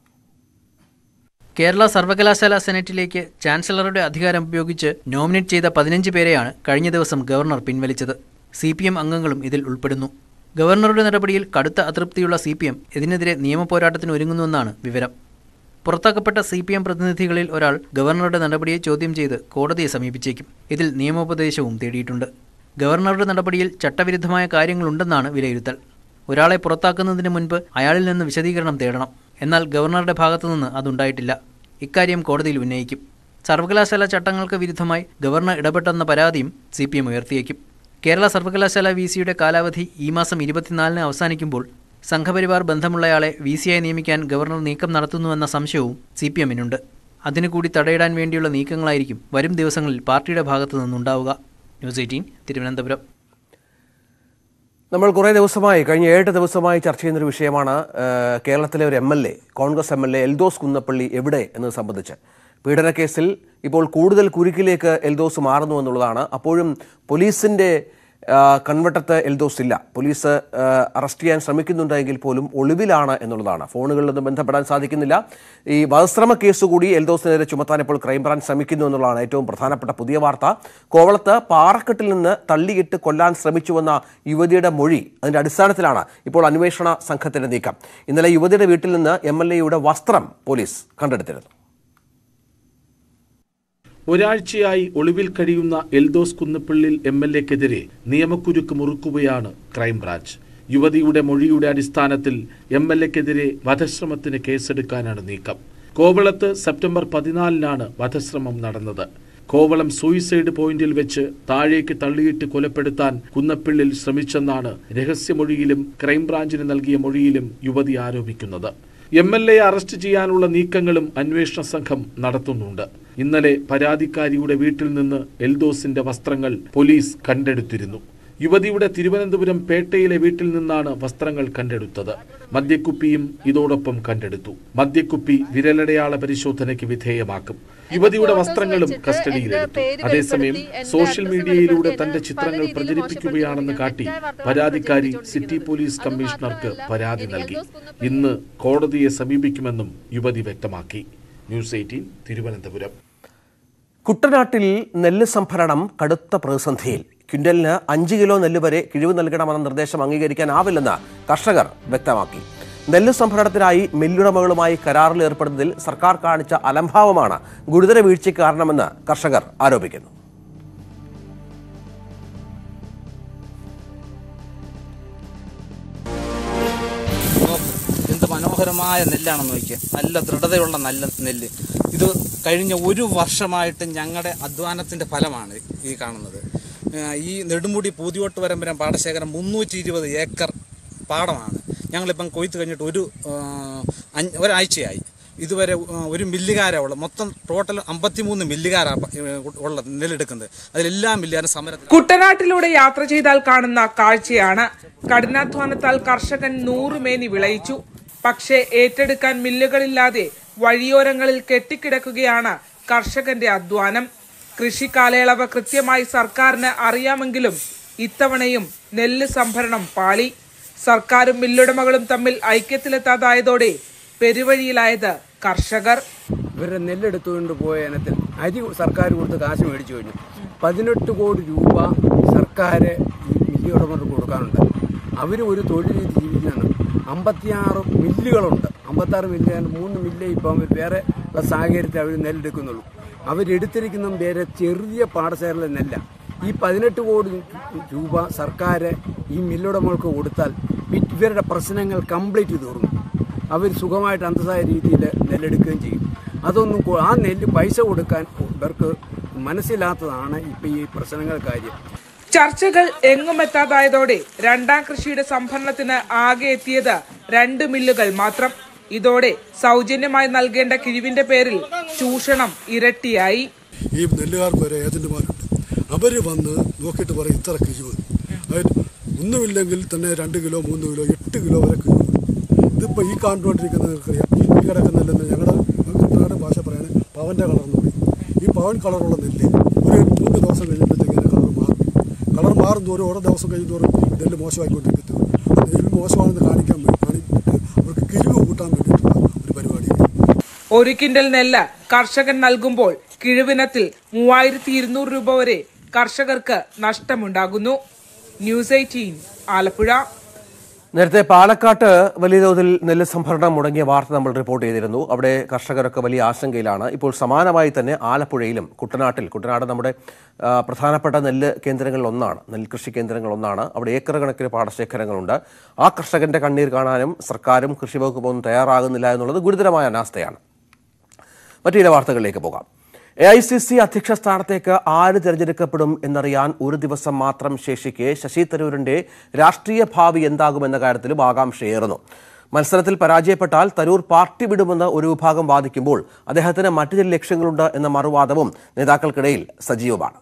കേരള സർവകലാശാല സെനറ്റിലേക്ക് ചാൻസലറുടെ അധികാരം ഉപയോഗിച്ച് നോമിനേറ്റ് ചെയ്ത പതിനഞ്ച് പേരെയാണ് കഴിഞ്ഞ ദിവസം ഗവർണർ പിൻവലിച്ചത് സി പി എം അംഗങ്ങളും ഇതിൽ ഉൾപ്പെടുന്നു ഗവർണറുടെ നടപടിയിൽ കടുത്ത അതൃപ്തിയുള്ള സി പി എം ഇതിനെതിരെ നിയമപോരാട്ടത്തിന് ഒരുങ്ങുന്നുവെന്നാണ് വിവരം പുറത്താക്കപ്പെട്ട സി പി എം പ്രതിനിധികളിൽ ഒരാൾ ഗവർണറുടെ നടപടിയെ ചോദ്യം ചെയ്ത് കോടതിയെ സമീപിച്ചേക്കും ഇതിൽ നിയമോപദേശവും തേടിയിട്ടുണ്ട് ഗവർണറുടെ നടപടിയിൽ ചട്ടവിരുദ്ധമായ കാര്യങ്ങളുണ്ടെന്നാണ് വിലയിരുത്തൽ ഒരാളെ പുറത്താക്കുന്നതിന് മുൻപ് അയാളിൽ നിന്ന് വിശദീകരണം തേടണം എന്നാൽ ഗവർണറുടെ ഭാഗത്തുനിന്ന് അതുണ്ടായിട്ടില്ല ഇക്കാര്യം കോടതിയിൽ ഉന്നയിക്കും സർവകലാശാല ചട്ടങ്ങൾക്ക് വിരുദ്ധമായി ഗവർണർ ഇടപെട്ടെന്ന പരാതിയും സി പി എം ഉയർത്തിയേക്കും കേരള സർവകലാശാല വി സിയുടെ കാലാവധി ഈ മാസം ഇരുപത്തിനാലിന് അവസാനിക്കുമ്പോൾ സംഘപരിവാർ ബന്ധമുള്ളയാളെ വി സിയായി നിയമിക്കാൻ ഗവർണർ നീക്കം നടത്തുന്നുവെന്ന സംശയവും സി പി എമ്മിനുണ്ട് അതിനു കൂടി തടയിടാൻ വേണ്ടിയുള്ള നീക്കങ്ങളായിരിക്കും വരും ദിവസങ്ങളിൽ പാർട്ടിയുടെ ഭാഗത്തു നിന്നുണ്ടാവുക ന്യൂസ് എയ്റ്റീൻ തിരുവനന്തപുരം നമ്മൾ കുറേ ദിവസമായി കഴിഞ്ഞ ഏഴ് ദിവസമായി ചർച്ച ചെയ്യുന്നൊരു വിഷയമാണ് ഏഹ്, കേരളത്തിലെ ഒരു M L A Congress M L A Eldhose Kunnappally എവിടെ എന്നത് സംബന്ധിച്ച് പീഡനക്കേസിൽ ഇപ്പോൾ കൂടുതൽ കുരുക്കിലേക്ക് എൽദോസ് മാറുന്നു എന്നുള്ളതാണ് അപ്പോഴും പോലീസിന്റെ ആ, കൺവട്ടത്ത് എൽദോസ് ഇല്ല പോലീസ് ആ, അറസ്റ്റ് ചെയ്യാൻ ശ്രമിക്കുന്നുണ്ടെങ്കിൽ പോലും ഒളിവിലാണ് എന്നുള്ളതാണ് ഫോണുകളിലൊന്നും ബന്ധപ്പെടാൻ സാധിക്കുന്നില്ല ഈ വധശ്രമ കേസ് കൂടി എൽദോസിനെതിരെ ചുമത്താൻ ഇപ്പോൾ ക്രൈംബ്രാഞ്ച് ശ്രമിക്കുന്നു എന്നുള്ളതാണ് ഏറ്റവും പ്രധാനപ്പെട്ട പുതിയ വാർത്ത കോവളത്ത് പാറക്കെട്ടിൽ നിന്ന് തള്ളിയിട്ട് കൊല്ലാൻ ശ്രമിച്ചുവെന്ന യുവതിയുടെ മൊഴി അതിന്റെ അടിസ്ഥാനത്തിലാണ് ഇപ്പോൾ അന്വേഷണ സംഘത്തിന്റെ നീക്കം ഇന്നലെ യുവതിയുടെ വീട്ടിൽ നിന്ന് എം എൽ എയുടെ വസ്ത്രം പോലീസ് കണ്ടെടുത്തിരുന്നു ഒരാഴ്ചയായി ഒളിവിൽ കഴിയുന്ന എൽദോസ് കുന്നപ്പിള്ളിൽ എം എൽ എക്കെതിരെ നിയമക്കുരുക്ക് മുറുക്കുകയാണ് ക്രൈംബ്രാഞ്ച് യുവതിയുടെ മൊഴിയുടെ അടിസ്ഥാനത്തിൽ എം എൽ എക്കെതിരെ വധശ്രമത്തിന് കേസെടുക്കാനാണ് നീക്കം കോവളത്ത് സെപ്റ്റംബർ പതിനാലിനാണ് വധശ്രമം നടന്നത് കോവളം സൂയിസൈഡ് പോയിന്റിൽ വെച്ച് താഴേക്ക് തള്ളിയിട്ട് കൊലപ്പെടുത്താൻ കുന്നപ്പിള്ളിൽ ശ്രമിച്ചെന്നാണ് രഹസ്യമൊഴിയിലും ക്രൈംബ്രാഞ്ചിന് നൽകിയ മൊഴിയിലും യുവതി ആരോപിക്കുന്നത് എം എൽ എ അറസ്റ്റ് ചെയ്യാനുള്ള നീക്കങ്ങളും അന്വേഷണ സംഘം നടത്തുന്നുണ്ട് ഇന്നലെ പരാതിക്കാരിയുടെ വീട്ടിൽ നിന്ന് എൽദോസിന്റെ വസ്ത്രങ്ങൾ പോലീസ് കണ്ടെടുത്തിരുന്നു യുവതിയുടെ തിരുവനന്തപുരം പേട്ടയിലെ വീട്ടിൽ നിന്നാണ് വസ്ത്രങ്ങൾ കണ്ടെടുത്തത് മദ്യക്കുപ്പിയും ഇതോടൊപ്പം കണ്ടെടുത്തു മദ്യക്കുപ്പി വിരലടയാള പരിശോധനയ്ക്ക് വിധേയമാക്കും യുവതിയുടെ വസ്ത്രങ്ങളും കസ്റ്റഡിയിലെടുത്തു അതേസമയം സോഷ്യൽ മീഡിയയിലൂടെ തന്റെ ചിത്രങ്ങൾ പ്രചരിപ്പിക്കുകയാണെന്ന് കാട്ടി പരാതിക്കാരി സിറ്റി പോലീസ് കമ്മീഷണർക്ക് പരാതി നൽകി ഇന്ന് കോടതിയെ സമീപിക്കുമെന്നും യുവതി വ്യക്തമാക്കി ന്യൂസ് എയ്റ്റീൻ തിരുവനന്തപുരം കുട്ടനാട്ടിൽ നെല്ല് സംഭരണം കടുത്ത പ്രതിസന്ധിയിൽ ക്വിൻ്റലിന് അഞ്ച് കിലോ നെല്ല് വരെ കിഴിവ് നൽകണമെന്ന നിർദ്ദേശം അംഗീകരിക്കാനാവില്ലെന്ന് കർഷകർ വ്യക്തമാക്കി നെല്ല് സംഭരണത്തിനായി മില്ലുടമകളുമായി കരാറിൽ ഏർപ്പെടുന്നതിൽ സർക്കാർ കാണിച്ച അലംഭാവമാണ് ഗുരുതര വീഴ്ചയ്ക്ക് കാരണമെന്ന് കർഷകർ ആരോപിക്കുന്നു നോക്ക് എന്ത് മനോഹരമായ നെല്ലാണെന്ന് നോക്കിയാൽ നല്ല ദൃഢതയുള്ള നല്ല നെല്ല് ഇത് കഴിഞ്ഞ ഒരു വർഷമായിട്ട് ഞങ്ങളുടെ അധ്വാനത്തിൻ്റെ ഫലമാണ് ഈ കാണുന്നത് ആ, ഈ നെടുമുടി പൂതിയോട്ട് വരമ്പരം പാടശേഖരം മുന്നൂറ്റി ഇരുപത് ഏക്കർ പാടമാണ് ഞങ്ങളിപ്പം കൊയ്ത്ത് കഴിഞ്ഞിട്ട് ഒരു ആ, അഞ്ച് ഒരാഴ്ചയായി ഇതുവരെ ആ, ഒരു മില്ലുകാരാ ഉള്ളത് മൊത്തം ടോട്ടൽ അമ്പത്തിമൂന്ന് മില്ലുകാരാ ഉള്ളത് നെല്ലെടുക്കുന്നത് അതിലെല്ലാ മില്ലുകാരും സമരത്തിൽ കുട്ടനാട്ടിലൂടെ യാത്ര ചെയ്താൽ കാണുന്ന കാഴ്ചയാണ് കഠിനാധ്വാനത്താൽ കർഷകൻ നൂറുമേനി വിളയിച്ചു പക്ഷേ ഏറ്റെടുക്കാൻ മില്ലുകളില്ലാതെ വഴിയോരങ്ങളിൽ കെട്ടിക്കിടക്കുകയാണ് കർഷകന്റെ അധ്വാനം കൃഷി കാലയളവ് കൃത്യമായി സർക്കാരിന് അറിയാമെങ്കിലും ഇത്തവണയും നെല്ല് സംഭരണം പാളി സർക്കാരും മില്ലുടമകളും തമ്മിൽ ഐക്യത്തിലെത്താതായതോടെ പെരുവഴിയിലായത് കർഷകർ ഇവരുടെ നെല്ലെടുത്തുകൊണ്ട് പോയ ഇനത്തിൽ അരി സർക്കാർ കൊടുത്ത് കാശ് മേടിച്ചു കഴിഞ്ഞു പതിനെട്ട് കോടി രൂപ സർക്കാർ ഈ മില്ല് ഉടമകൾക്ക് കൊടുക്കാനുണ്ട് അവർ ഒരു തൊഴിൽ ചെയ്ത് ജീവിക്കുകയാണ് അമ്പത്തിയാറ് മില്ലുകളുണ്ട് അമ്പത്താറ് മില്ല് മൂന്ന് മില്ലേ ഇപ്പം അവർ വേറെ ഉള്ള സാഹചര്യത്തിൽ അവർ നെല്ലെടുക്കുന്നുള്ളൂ അവരെടുത്തിരിക്കുന്ന വേറെ ചെറിയ പാടശേഖരത്തിലെ നെല്ല ഈ പതിനെട്ട് കോടി രൂപ സർക്കാർ ഈ മില്ലുടമകൾക്ക് കൊടുത്താൽ ഇവരുടെ പ്രശ്നങ്ങൾ കംപ്ലീറ്റ് തീർന്നു അവർ സുഖമായിട്ട് അന്തസ്സായ രീതിയിൽ നെല്ലെടുക്കുകയും ചെയ്യും അതൊന്നും കൊ- ആ നെല്ല് പൈസ കൊടുക്കാൻ ഇവർക്ക് മനസ്സിലാത്തതാണ് ഇപ്പം ഈ പ്രശ്നങ്ങൾ കാര്യം ചർച്ചകൾ എങ്ങും എത്താതായതോടെ രണ്ടാം കൃഷിയുടെ സംഭരണത്തിന് ആകെ എത്തിയത് രണ്ട് മില്ലുകൾ മാത്രം ഇതോടെ സൗജന്യമായി നൽകേണ്ട കിഴിവിന്റെ പേരിൽ ചൂഷണം ഇരട്ടിയായി ഈ നെല്ലുകാർക്ക് വരെ ഏജന്റുമാരുണ്ട് അവർ വന്ന് നോക്കിയിട്ട് പറയും ഇത്ര കിഴിവ് അതായത് ഒന്നുമില്ലെങ്കിൽ തന്നെ രണ്ട് കിലോ മൂന്ന് കിലോ എട്ട് കിലോ വരെ കിഴിവ് ഇതിപ്പോൾ ഈ കണ്ടുകൊണ്ടിരിക്കുന്നത് നിങ്ങൾക്കറിയാം ഈ കിടക്കുന്ന നെല്ല് ഞങ്ങളുടെ കുട്ടനാട് ഭാഷ പറയാണ് പവൻ്റെ കളർ എന്ന് പറയും ഈ പവൻ കളറുള്ള നെല്ല് ഒരു മൂന്ന് ദിവസം കഴിയുമ്പോഴത്തേക്ക് അതിൻ്റെ കളർ മാറും കളർ മാറും തോറും ഓരോ ദിവസം കഴിയും തോറും നെല്ല് മോശമായിക്കൊണ്ടിരിക്കത്തു നെല്ല് മോശമാണെന്ന് കാണിക്കാൻ വേണ്ടി കാണിച്ചിട്ട് അവർക്ക് കിഴിവ് കൂട്ടാൻ വേണ്ടിയിട്ടുള്ള ഒരു പരിപാടിയാണ് ഒരു കിൻഡൽ നെല്ല് കർഷകൻ നൽകുമ്പോൾ കിഴിവിനത്തിൽ മൂവായിരത്തി ഇരുന്നൂറ് രൂപ വരെ കർഷകർക്ക് നഷ്ടമുണ്ടാകുന്നു ന്യൂസ് എയ്റ്റീൻ ആലപ്പുഴ നേരത്തെ പാലക്കാട്ട് വലിയ തോതിൽ നെല്ല് സംഭരണം മുടങ്ങിയ വാർത്ത നമ്മൾ റിപ്പോർട്ട് ചെയ്തിരുന്നു അവിടെ കർഷകരൊക്കെ വലിയ ആശങ്കയിലാണ് ഇപ്പോൾ സമാനമായി തന്നെ ആലപ്പുഴയിലും കുട്ടനാട്ടിൽ കുട്ടനാട് നമ്മുടെ ആ, പ്രധാനപ്പെട്ട നെല്ല് കേന്ദ്രങ്ങളിൽ ഒന്നാണ് നെൽകൃഷി കേന്ദ്രങ്ങൾ ഒന്നാണ് അവിടെ ഏക്കർ കണക്കിന് പാടശേഖരങ്ങളുണ്ട് ആ കർഷകന്റെ കണ്ണീർ കാണാനും സർക്കാരും കൃഷി വകുപ്പും തയ്യാറാകുന്നില്ല എന്നുള്ളത് ഗുരുതരമായ അനാസ്ഥയാണ് മറ്റു ചില വാർത്തകളിലേക്ക് പോകാം എ ഐ സി സി അധ്യക്ഷ സ്ഥാനത്തേക്ക് ആര് തിരഞ്ഞെടുക്കപ്പെടും എന്നറിയാൻ ഒരു ദിവസം മാത്രം ശേഷിക്കെ ശശി തരൂരിന്റെ രാഷ്ട്രീയ ഭാവി എന്താകുമെന്ന കാര്യത്തിലും ആകാംക്ഷയേറുന്നു മത്സരത്തിൽ പരാജയപ്പെട്ടാൽ തരൂർ പാർട്ടി വിടുമെന്ന് ഒരു വിഭാഗം വാദിക്കുമ്പോൾ അദ്ദേഹത്തിന് മറ്റു ചില ലക്ഷ്യങ്ങളുണ്ട് എന്ന മറുവാദവും നേതാക്കൾക്കിടയിൽ സജീവമാണ്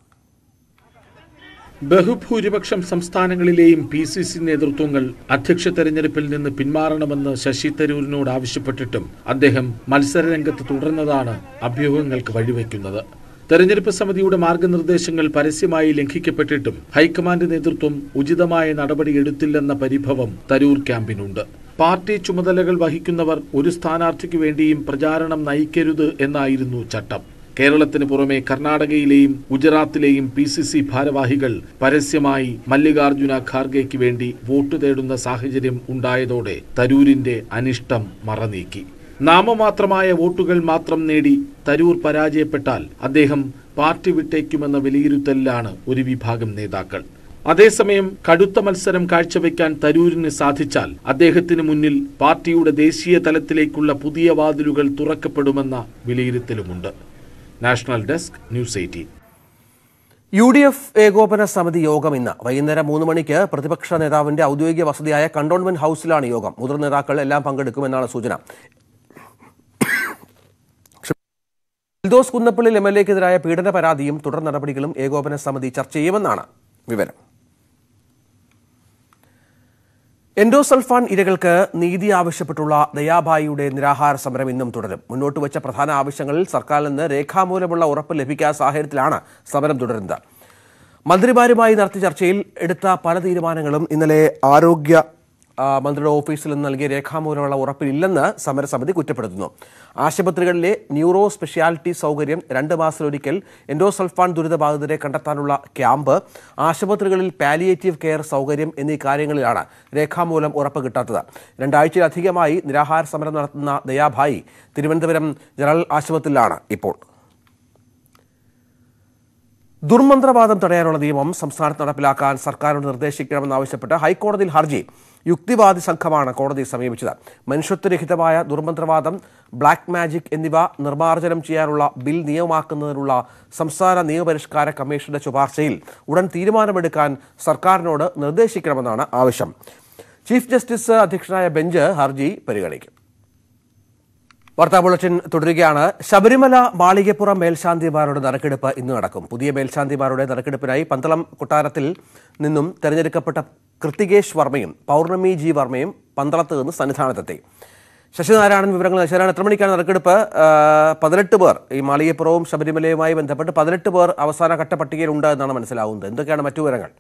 ബഹുഭൂരിപക്ഷം സംസ്ഥാനങ്ങളിലെയും പി സി സി നേതൃത്വങ്ങൾ അധ്യക്ഷ തെരഞ്ഞെടുപ്പിൽ നിന്ന് പിന്മാറണമെന്ന് ശശി തരൂരിനോട് ആവശ്യപ്പെട്ടിട്ടും അദ്ദേഹം മത്സരരംഗത്ത് തുടർന്നതാണ് അഭ്യൂഹങ്ങൾക്ക് വഴിവെക്കുന്നത് തെരഞ്ഞെടുപ്പ് സമിതിയുടെ മാർഗനിർദ്ദേശങ്ങൾ പരസ്യമായി ലംഘിക്കപ്പെട്ടിട്ടും ഹൈക്കമാൻഡ് നേതൃത്വം ഉചിതമായ നടപടി എടുത്തില്ലെന്ന പരിഭവം തരൂർ ക്യാമ്പിനുണ്ട് പാർട്ടി ചുമതലകൾ വഹിക്കുന്നവർ ഒരു സ്ഥാനാർത്ഥിക്ക് വേണ്ടിയും പ്രചാരണം നയിക്കരുത് എന്നായിരുന്നു ചട്ടം കേരളത്തിന് പുറമെ കർണാടകയിലെയും ഗുജറാത്തിലെയും പി സി സി ഭാരവാഹികൾ പരസ്യമായി മല്ലികാർജുന ഖാർഗെക്ക് വേണ്ടി വോട്ട് തേടുന്ന സാഹചര്യം ഉണ്ടായതോടെ തരൂരിന്റെ അനിഷ്ടം മറനീക്കി നാമമാത്രമായ വോട്ടുകൾ മാത്രം നേടി തരൂർ പരാജയപ്പെട്ടാൽ അദ്ദേഹം പാർട്ടി വിട്ടേക്കുമെന്ന വിലയിരുത്തലിലാണ് ഒരു വിഭാഗം നേതാക്കൾ അതേസമയം കടുത്ത മത്സരം കാഴ്ചവെക്കാൻ തരൂരിന് സാധിച്ചാൽ അദ്ദേഹത്തിന് മുന്നിൽ പാർട്ടിയുടെ ദേശീയ തലത്തിലേക്കുള്ള പുതിയ വാതിലുകൾ തുറക്കപ്പെടുമെന്ന വിലയിരുത്തലുമുണ്ട് national desk news eighteen U D F ഏകോപന സമിതി യോഗം ഇന്ന് വൈകുന്നേരം മൂന്ന് മണിക്ക് പ്രതിപക്ഷ നേതാവിന്റെ ഔദ്യോഗിക വസതിയായ കണ്ടോൺമെന്റ് ഹൌസിലാണ് യോഗം മുതിർന്ന നേതാക്കൾ എല്ലാം പങ്കെടുക്കുമെന്നാണ് സൂചന എൽദോസ് കുന്നപ്പള്ളിൽ എം എൽ എക്കെതിരായ പീഡന പരാതിയും തുടർ നടപടികളും ഏകോപന സമിതി ചർച്ച ചെയ്യുമെന്നാണ് വിവരം എൻഡോസൾഫാൻ ഇരകൾക്ക് നീതി ആവശ്യപ്പെട്ടുള്ള ദയാബായിയുടെ നിരാഹാര സമരം ഇന്നും തുടരും മുന്നോട്ട് വെച്ച പ്രധാന ആവശ്യങ്ങളിൽ സർക്കാരിൽ നിന്ന് രേഖാമൂലമുള്ള ഉറപ്പ് ലഭിക്കാത്ത സാഹചര്യത്തിലാണ് സമരം തുടരുന്നത് മന്ത്രിമാരുമായി നടത്തിയ ചർച്ചയിൽ എടുത്ത പല തീരുമാനങ്ങളും ഇന്നലെ ആരോഗ്യ ആ, മന്ത്രിയുടെ ഓഫീസിൽ നിന്ന് നൽകിയ രേഖാമൂലമുള്ള ഉറപ്പിലില്ലെന്ന് സമരസമിതി കുറ്റപ്പെടുത്തുന്നു ആശുപത്രികളിലെ ന്യൂറോ സ്പെഷ്യാലിറ്റി സൗകര്യം രണ്ട് മാസത്തിലൊരിക്കൽ എൻഡോസൾഫാൻ ദുരിതബാധിതരെ കണ്ടെത്താനുള്ള ക്യാമ്പ് ആശുപത്രികളിൽ പാലിയേറ്റീവ് കെയർ സൗകര്യം എന്നീ കാര്യങ്ങളിലാണ് രേഖാമൂലം ഉറപ്പ് കിട്ടാത്തത് രണ്ടാഴ്ചയിലധികമായി നിരാഹാര സമരം നടത്തുന്ന ദയാഭായി തിരുവനന്തപുരം ജനറൽ ആശുപത്രിയിലാണ് ഇപ്പോൾ ദുർമന്ത്രവാദം തടയാനുള്ള നിയമം സംസ്ഥാനത്ത് നടപ്പിലാക്കാൻ സർക്കാരിനോട് നിർദ്ദേശിക്കണമെന്നാവശ്യപ്പെട്ട് ഹൈക്കോടതിയിൽ ഹർജി യുക്തിവാദി സംഘമാണ് കോടതിയെ സമീപിച്ചത് മനുഷ്യത്വരഹിതമായ ദുർമന്ത്രവാദം ബ്ലാക്ക് മാജിക് എന്നിവ നിർമ്മാർജ്ജനം ചെയ്യാനുള്ള ബിൽ നിയമമാക്കുന്നതിനുള്ള സംസ്ഥാന നിയമപരിഷ്കാര കമ്മീഷന്റെ ശുപാർശയിൽ ഉടൻ തീരുമാനമെടുക്കാൻ സർക്കാരിനോട് നിർദ്ദേശിക്കണമെന്നാണ് ആവശ്യം ചീഫ് ജസ്റ്റിസ് അധ്യക്ഷനായ ബെഞ്ച് ഹർജി പരിഗണിക്കും വാർത്താ ബുള്ളറ്റിൻ തുടരുകയാണ് ശബരിമല മാളികപ്പുറം മേൽശാന്തിമാരുടെ നറുക്കെടുപ്പ് ഇന്ന് നടക്കും പുതിയ മേൽശാന്തിമാരുടെ നറുക്കെടുപ്പിനായി പന്തളം കൊട്ടാരത്തിൽ നിന്നും തെരഞ്ഞെടുക്കപ്പെട്ട കൃത്തികേഷ് വർമ്മയും പൗർണമി ജി വർമ്മയും പന്തളത്ത് നിന്ന് സന്നിധാനത്തെത്തി ശശിനാരായണൻ വിവരങ്ങൾ ശശിനാരായണൻ എത്ര മണിക്കാണ് നറുക്കെടുപ്പ് ആ, പതിനെട്ട് പേർ ഈ മാളികപ്പുറവും ശബരിമലയുമായി ബന്ധപ്പെട്ട് പതിനെട്ട് പേർ അവസാന ഘട്ട പട്ടികയിലുണ്ട് എന്നാണ് മനസ്സിലാവുന്നത് എന്തൊക്കെയാണ് മറ്റു വിവരങ്ങൾ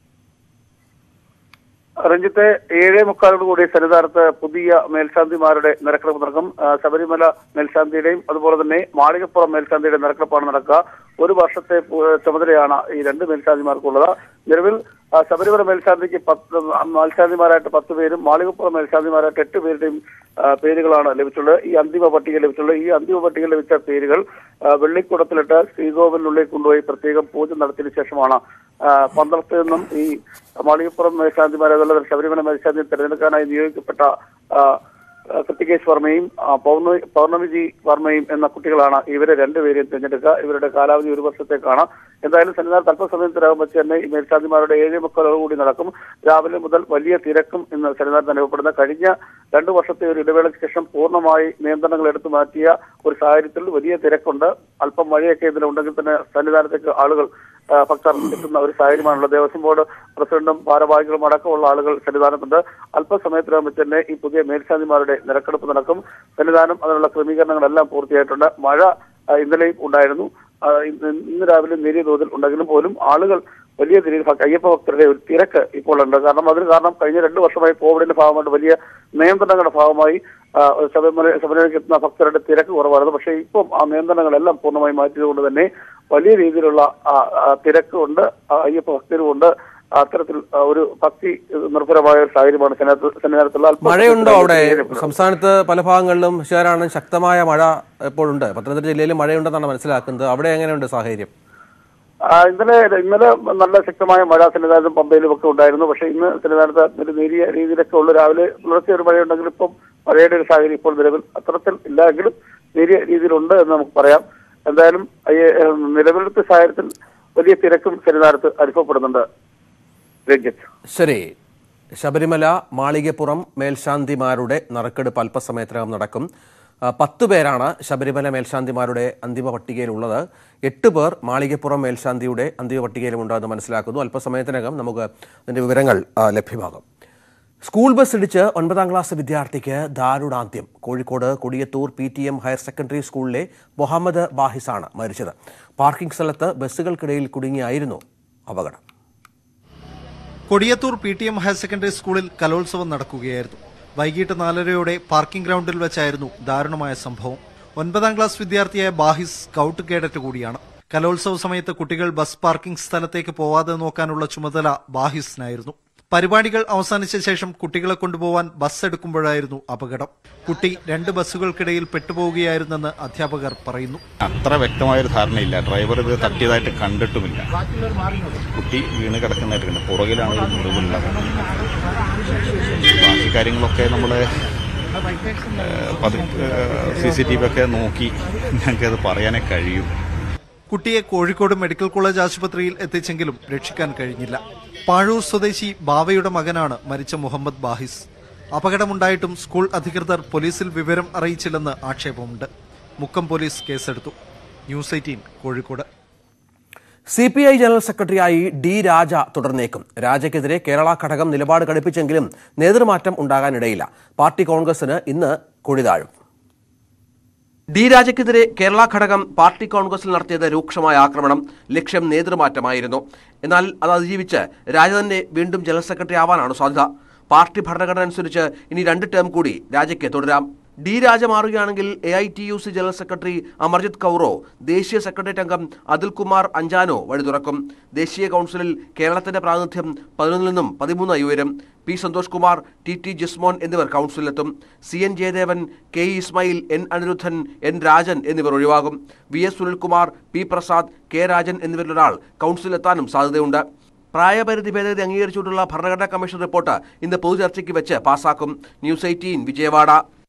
രഞ്ജിത്തെ ഏഴേ മുക്കാലോട് കൂടി സന്നിധാനത്ത് പുതിയ മേൽശാന്തിമാരുടെ നിരക്കെടുപ്പ് നടക്കും ആ, ശബരിമല മേൽശാന്തിയുടെയും അതുപോലെ തന്നെ മാളികപ്പുറം മേൽശാന്തിയുടെ നിരക്കെടുപ്പാണ് നടക്കുക ഒരു വർഷത്തെ പു- ചുമതലയാണ് ഈ രണ്ട് മേൽശാന്തിമാർക്കുള്ളത് നിലവിൽ ആ, ശബരിമല മേൽശാന്തിക്ക് പത്ത് മേൽശാന്തിമാരായിട്ട് പത്ത് പേരും മാളികപ്പുറം മേൽശാന്തിമാരായിട്ട് എട്ട് പേരുടെയും ആ, പേരുകളാണ് ലഭിച്ചുള്ളത് ഈ അന്തിമ പട്ടിക ലഭിച്ചുള്ളത് ഈ അന്തിമ പട്ടിക ലഭിച്ച പേരുകൾ ആ, വെള്ളിക്കുടത്തിലിട്ട് ശ്രീകോവിലിനുള്ളിൽ കൊണ്ടുപോയി പ്രത്യേകം പൂജ നടത്തിയതിനു ശേഷമാണ് ആ, പന്തളത്ത് നിന്നും ഈ മാളികപ്പുറം മേൽശാന്തിമാരെ അതുപോലെ ശബരിമല മേൽശാന്തി തെരഞ്ഞെടുക്കാനായി നിയോഗിക്കപ്പെട്ട ആ, ആ, കൃത്തികേശ് വർമ്മയും ആ, പൗർണമി പൗർണമിജി വർമ്മയും എന്ന കുട്ടികളാണ് ഇവരെ രണ്ടുപേരെയും തിരഞ്ഞെടുക്കുക ഇവരുടെ കാലാവധി ഒരു വർഷത്തേക്കാണ് എന്തായാലും സന്നിധാനത്ത് അല്പസമയത്തിനകം വെച്ച് തന്നെ ഈ മേൽശാന്തിമാരുടെ ഏഴ് മുക്കാലോട് കൂടി നടക്കും രാവിലെ മുതൽ വലിയ തിരക്കും ഇന്ന് സന്നിധാനത്ത് അനുഭവപ്പെടുന്ന കഴിഞ്ഞ രണ്ടു വർഷത്തെ ഒരു ഇടവേളയ്ക്ക് ശേഷം പൂർണ്ണമായി നിയന്ത്രണങ്ങൾ എടുത്തു മാറ്റിയ ഒരു സാഹചര്യത്തിൽ വലിയ തിരക്കുണ്ട് അല്പം മഴയൊക്കെ ഇതിലുണ്ടെങ്കിൽ തന്നെ സന്നിധാനത്തേക്ക് ആളുകൾ ആ, ഭക്തർ എത്തുന്ന ഒരു സാഹചര്യമാണുള്ളത് ദേവസ്വം ബോർഡ് പ്രസിഡന്റും ഭാരവാഹികളും അടക്കമുള്ള ആളുകൾ സന്നിധാനത്തുണ്ട് അല്പസമയത്തിനകം വെച്ച് തന്നെ ഈ പുതിയ മേൽശാന്തിമാരുടെ നിരക്കെടുപ്പ് നടക്കും സന്നിധാനം അതിനുള്ള ക്രമീകരണങ്ങളെല്ലാം പൂർത്തിയായിട്ടുണ്ട് മഴ ആ, ഇന്നലെയും ഉണ്ടായിരുന്നു ആ, ഇന്ന് ഇന്ന് രാവിലെ നേരിയ തോതിൽ ഉണ്ടെങ്കിലും പോലും ആളുകൾ വലിയ രീതിയിൽ ഭക്ത- അയ്യപ്പ ഭക്തരുടെ ഒരു തിരക്ക് ഇപ്പോൾ ഉണ്ട് കാരണം അതിന് കാരണം കഴിഞ്ഞ രണ്ടു വർഷമായി കോവിഡിന്റെ ഭാഗമായിട്ട് വലിയ നിയന്ത്രണങ്ങളുടെ ഭാഗമായി ആ, ശബരിമല ശബരിമലയ്ക്ക് എത്തുന്ന ഭക്തരുടെ തിരക്ക് കുറവായിരുന്നു പക്ഷേ ഇപ്പം ആ നിയന്ത്രണങ്ങളെല്ലാം പൂർണ്ണമായി മാറ്റിയതുകൊണ്ട് തന്നെ വലിയ രീതിയിലുള്ള ആ, ആ, തിരക്കുണ്ട് ആ, അയ്യപ്പ ഭക്തരുമുണ്ട് അത്തരത്തിൽ ആ, ഒരു ഭക്തി നിർഭരമായ ഒരു സാഹചര്യമാണ് സന്നിധാനത്ത് സന്നിധാനത്തുള്ള അല്പം മഴയുണ്ടോ അവിടെ നേരിടുന്നത്. സംസ്ഥാനത്ത് പല ഭാഗങ്ങളിലും ശരാണ് ശക്തമായ മഴ ഇപ്പോഴുണ്ട് പത്തനംതിട്ട ജില്ലയിൽ മഴയുണ്ടെന്നാണ് മനസ്സിലാക്കുന്നത് അവിടെ എങ്ങനെയുണ്ട് സാഹചര്യം ആ, ഇന്നലെ ഇന്നലെ നല്ല ശക്തമായ മഴ സന്നിധാനത്തും പമ്പയിലും ഒക്കെ ഉണ്ടായിരുന്നു പക്ഷേ ഇന്ന് സന്നിധാനത്ത് ഒരു നേരിയ രീതിയിലൊക്കെ ഉള്ളു രാവിലെ പുലർച്ചെ ഒരു മഴയുണ്ടെങ്കിൽ ഇപ്പം മഴയുടെ ഒരു സാഹചര്യം ഇപ്പോൾ നിലവിൽ അത്തരത്തിൽ ഇല്ല എങ്കിലും നേരിയ രീതിയിലുണ്ട് എന്ന് നമുക്ക് പറയാം എന്തായാലും അയ്യ- ഏഹ് നിലവിലത്തെ സാഹചര്യത്തിൽ വലിയ തിരക്കും സന്നിധാനത്ത് അനുഭവപ്പെടുന്നുണ്ട് രഞ്ജിത്ത് ശരി ശബരിമല മാളികപ്പുറം മേൽശാന്തിമാരുടെ നറുക്കെടുപ്പ് അല്പസമയത്തിനകം നടക്കും ആ, പത്ത് പേരാണ് ശബരിമല മേൽശാന്തിമാരുടെ അന്തിമ പട്ടികയിലുള്ളത് എട്ട് പേർ മാളികപ്പുറം മേൽശാന്തിയുടെ അന്തിമ പട്ടികയിലുണ്ട് എന്ന് മനസ്സിലാക്കുന്നു അല്പസമയത്തിനകം നമുക്ക് അതിന്റെ വിവരങ്ങൾ ആ, ലഭ്യമാകും സ്കൂൾ ബസ് ഇടിച്ച് ഒൻപതാം ക്ലാസ് വിദ്യാർത്ഥിക്ക് ദാരുണാന്ത്യം Kozhikode Kodiyathur P T M higher secondary സ്കൂളിലെ മുഹമ്മദ് ബാഹിസാണ് മരിച്ചത് പാർക്കിംഗ് സ്ഥലത്ത് ബസ്സുകൾക്കിടയിൽ കുടുങ്ങിയായിരുന്നു അപകടം Kodiyathur P T M higher secondary സ്കൂളിൽ കലോത്സവം നടക്കുകയായിരുന്നു വൈകിട്ട് നാലരയോടെ പാർക്കിംഗ് ഗ്രൗണ്ടിൽ വെച്ചായിരുന്നു ദാരുണമായ സംഭവം ഒൻപതാം ക്ലാസ് വിദ്യാർത്ഥിയായ ബാഹിസ് സ്കൗട്ട് കേഡറ്റ് കൂടിയാണ് കലോത്സവ സമയത്ത് കുട്ടികൾ ബസ് പാർക്കിംഗ് സ്ഥലത്തേക്ക് പോവാതെ നോക്കാനുള്ള ചുമതല ബാഹിസിനായിരുന്നു പരിപാടികൾ അവസാനിച്ച ശേഷം കുട്ടികളെ കൊണ്ടുപോവാൻ ബസ് എടുക്കുമ്പോഴായിരുന്നു അപകടം കുട്ടി രണ്ട് ബസ്സുകൾക്കിടയിൽ പെട്ടുപോവുകയായിരുന്നെന്ന് അധ്യാപകർ പറയുന്നു അത്ര വ്യക്തമായൊരു ധാരണയില്ല ഡ്രൈവർ ഇത് തട്ടിയതായിട്ട് കണ്ടിട്ടുമില്ല കുട്ടി വീണ് കിടക്കുന്നതായിട്ട് കണ്ടു പുറകിലാണ് ഒരു മുറിവുള്ളത് ബാക്കി കാര്യങ്ങളൊക്കെ നമ്മൾ സി സി ടി വി ഒക്കെ നോക്കി ഞങ്ങൾക്കത് പറയാനേ കഴിയും കുട്ടിയെ കോഴിക്കോട് മെഡിക്കൽ കോളേജ് ആശുപത്രിയിൽ എത്തിച്ചെങ്കിലും രക്ഷിക്കാൻ കഴിഞ്ഞില്ല പാഴൂർ സ്വദേശി ബാവയുടെ മകനാണ് മരിച്ച മുഹമ്മദ് ബാഹിസ് അപകടമുണ്ടായിട്ടും സ്കൂൾ അധികൃതർ പോലീസിൽ വിവരം അറിയിച്ചില്ലെന്ന് ആക്ഷേപമുണ്ട് മുക്കം പോലീസ് കേസെടുത്തു news eighteen Kozhikode C P I general സെക്രട്ടറിയായി ഡി രാജ തുടർന്നേക്കും രാജയ്ക്കെതിരെ കേരള ഘടകം നിലപാട് കടുപ്പിച്ചെങ്കിലും നേതൃമാറ്റം ഉണ്ടാകാനിടയില്ല പാർട്ടി കോൺഗ്രസിന് ഇന്ന് കൊടിതാഴും ഡി രാജയ്ക്കെതിരെ കേരള ഘടകം പാർട്ടി കോൺഗ്രസിൽ നടത്തിയത് രൂക്ഷമായ ആക്രമണം ലക്ഷ്യം നേതൃമാറ്റമായിരുന്നു എന്നാൽ അത് അതിജീവിച്ച് രാജ തന്നെ വീണ്ടും ജനറൽ സെക്രട്ടറി ആവാനാണ് സാധ്യത പാർട്ടി ഭരണഘടന അനുസരിച്ച് ഇനി രണ്ട് ടേം കൂടി രാജയ്ക്ക് തുടരാം ഡി രാജ മാറുകയാണെങ്കിൽ A I T U C general secretary Amarjeet കൗറോ ദേശീയ സെക്രട്ടേറിയറ്റ് അംഗം അതുൽകുമാർ അഞ്ചാനോ വഴി തുറക്കും ദേശീയ കൗൺസിലിൽ കേരളത്തിന്റെ പ്രാതിനിധ്യം പതിനൊന്നിൽ നിന്നും പതിമൂന്നായി ഉയരും P Santhosh Kumar T T Jismon എന്നിവർ കൗൺസിലെത്തും C N Jayadevan K E Ismail N Anirudhan N Rajan എന്നിവർ ഒഴിവാകും V S Sunilkumar P Prasad K Rajan എന്നിവരിലൊരാൾ കൗൺസിലെത്താനും സാധ്യതയുണ്ട് പ്രായപരിധി ഭേദഗതി അംഗീകരിച്ചുകൊണ്ടുള്ള ഭരണഘടനാ കമ്മീഷൻ റിപ്പോർട്ട് ഇന്ന് പൊതുചർച്ചയ്ക്ക് വെച്ച് പാസാക്കും ന്യൂസ് എയ്റ്റീൻ വിജയവാഡ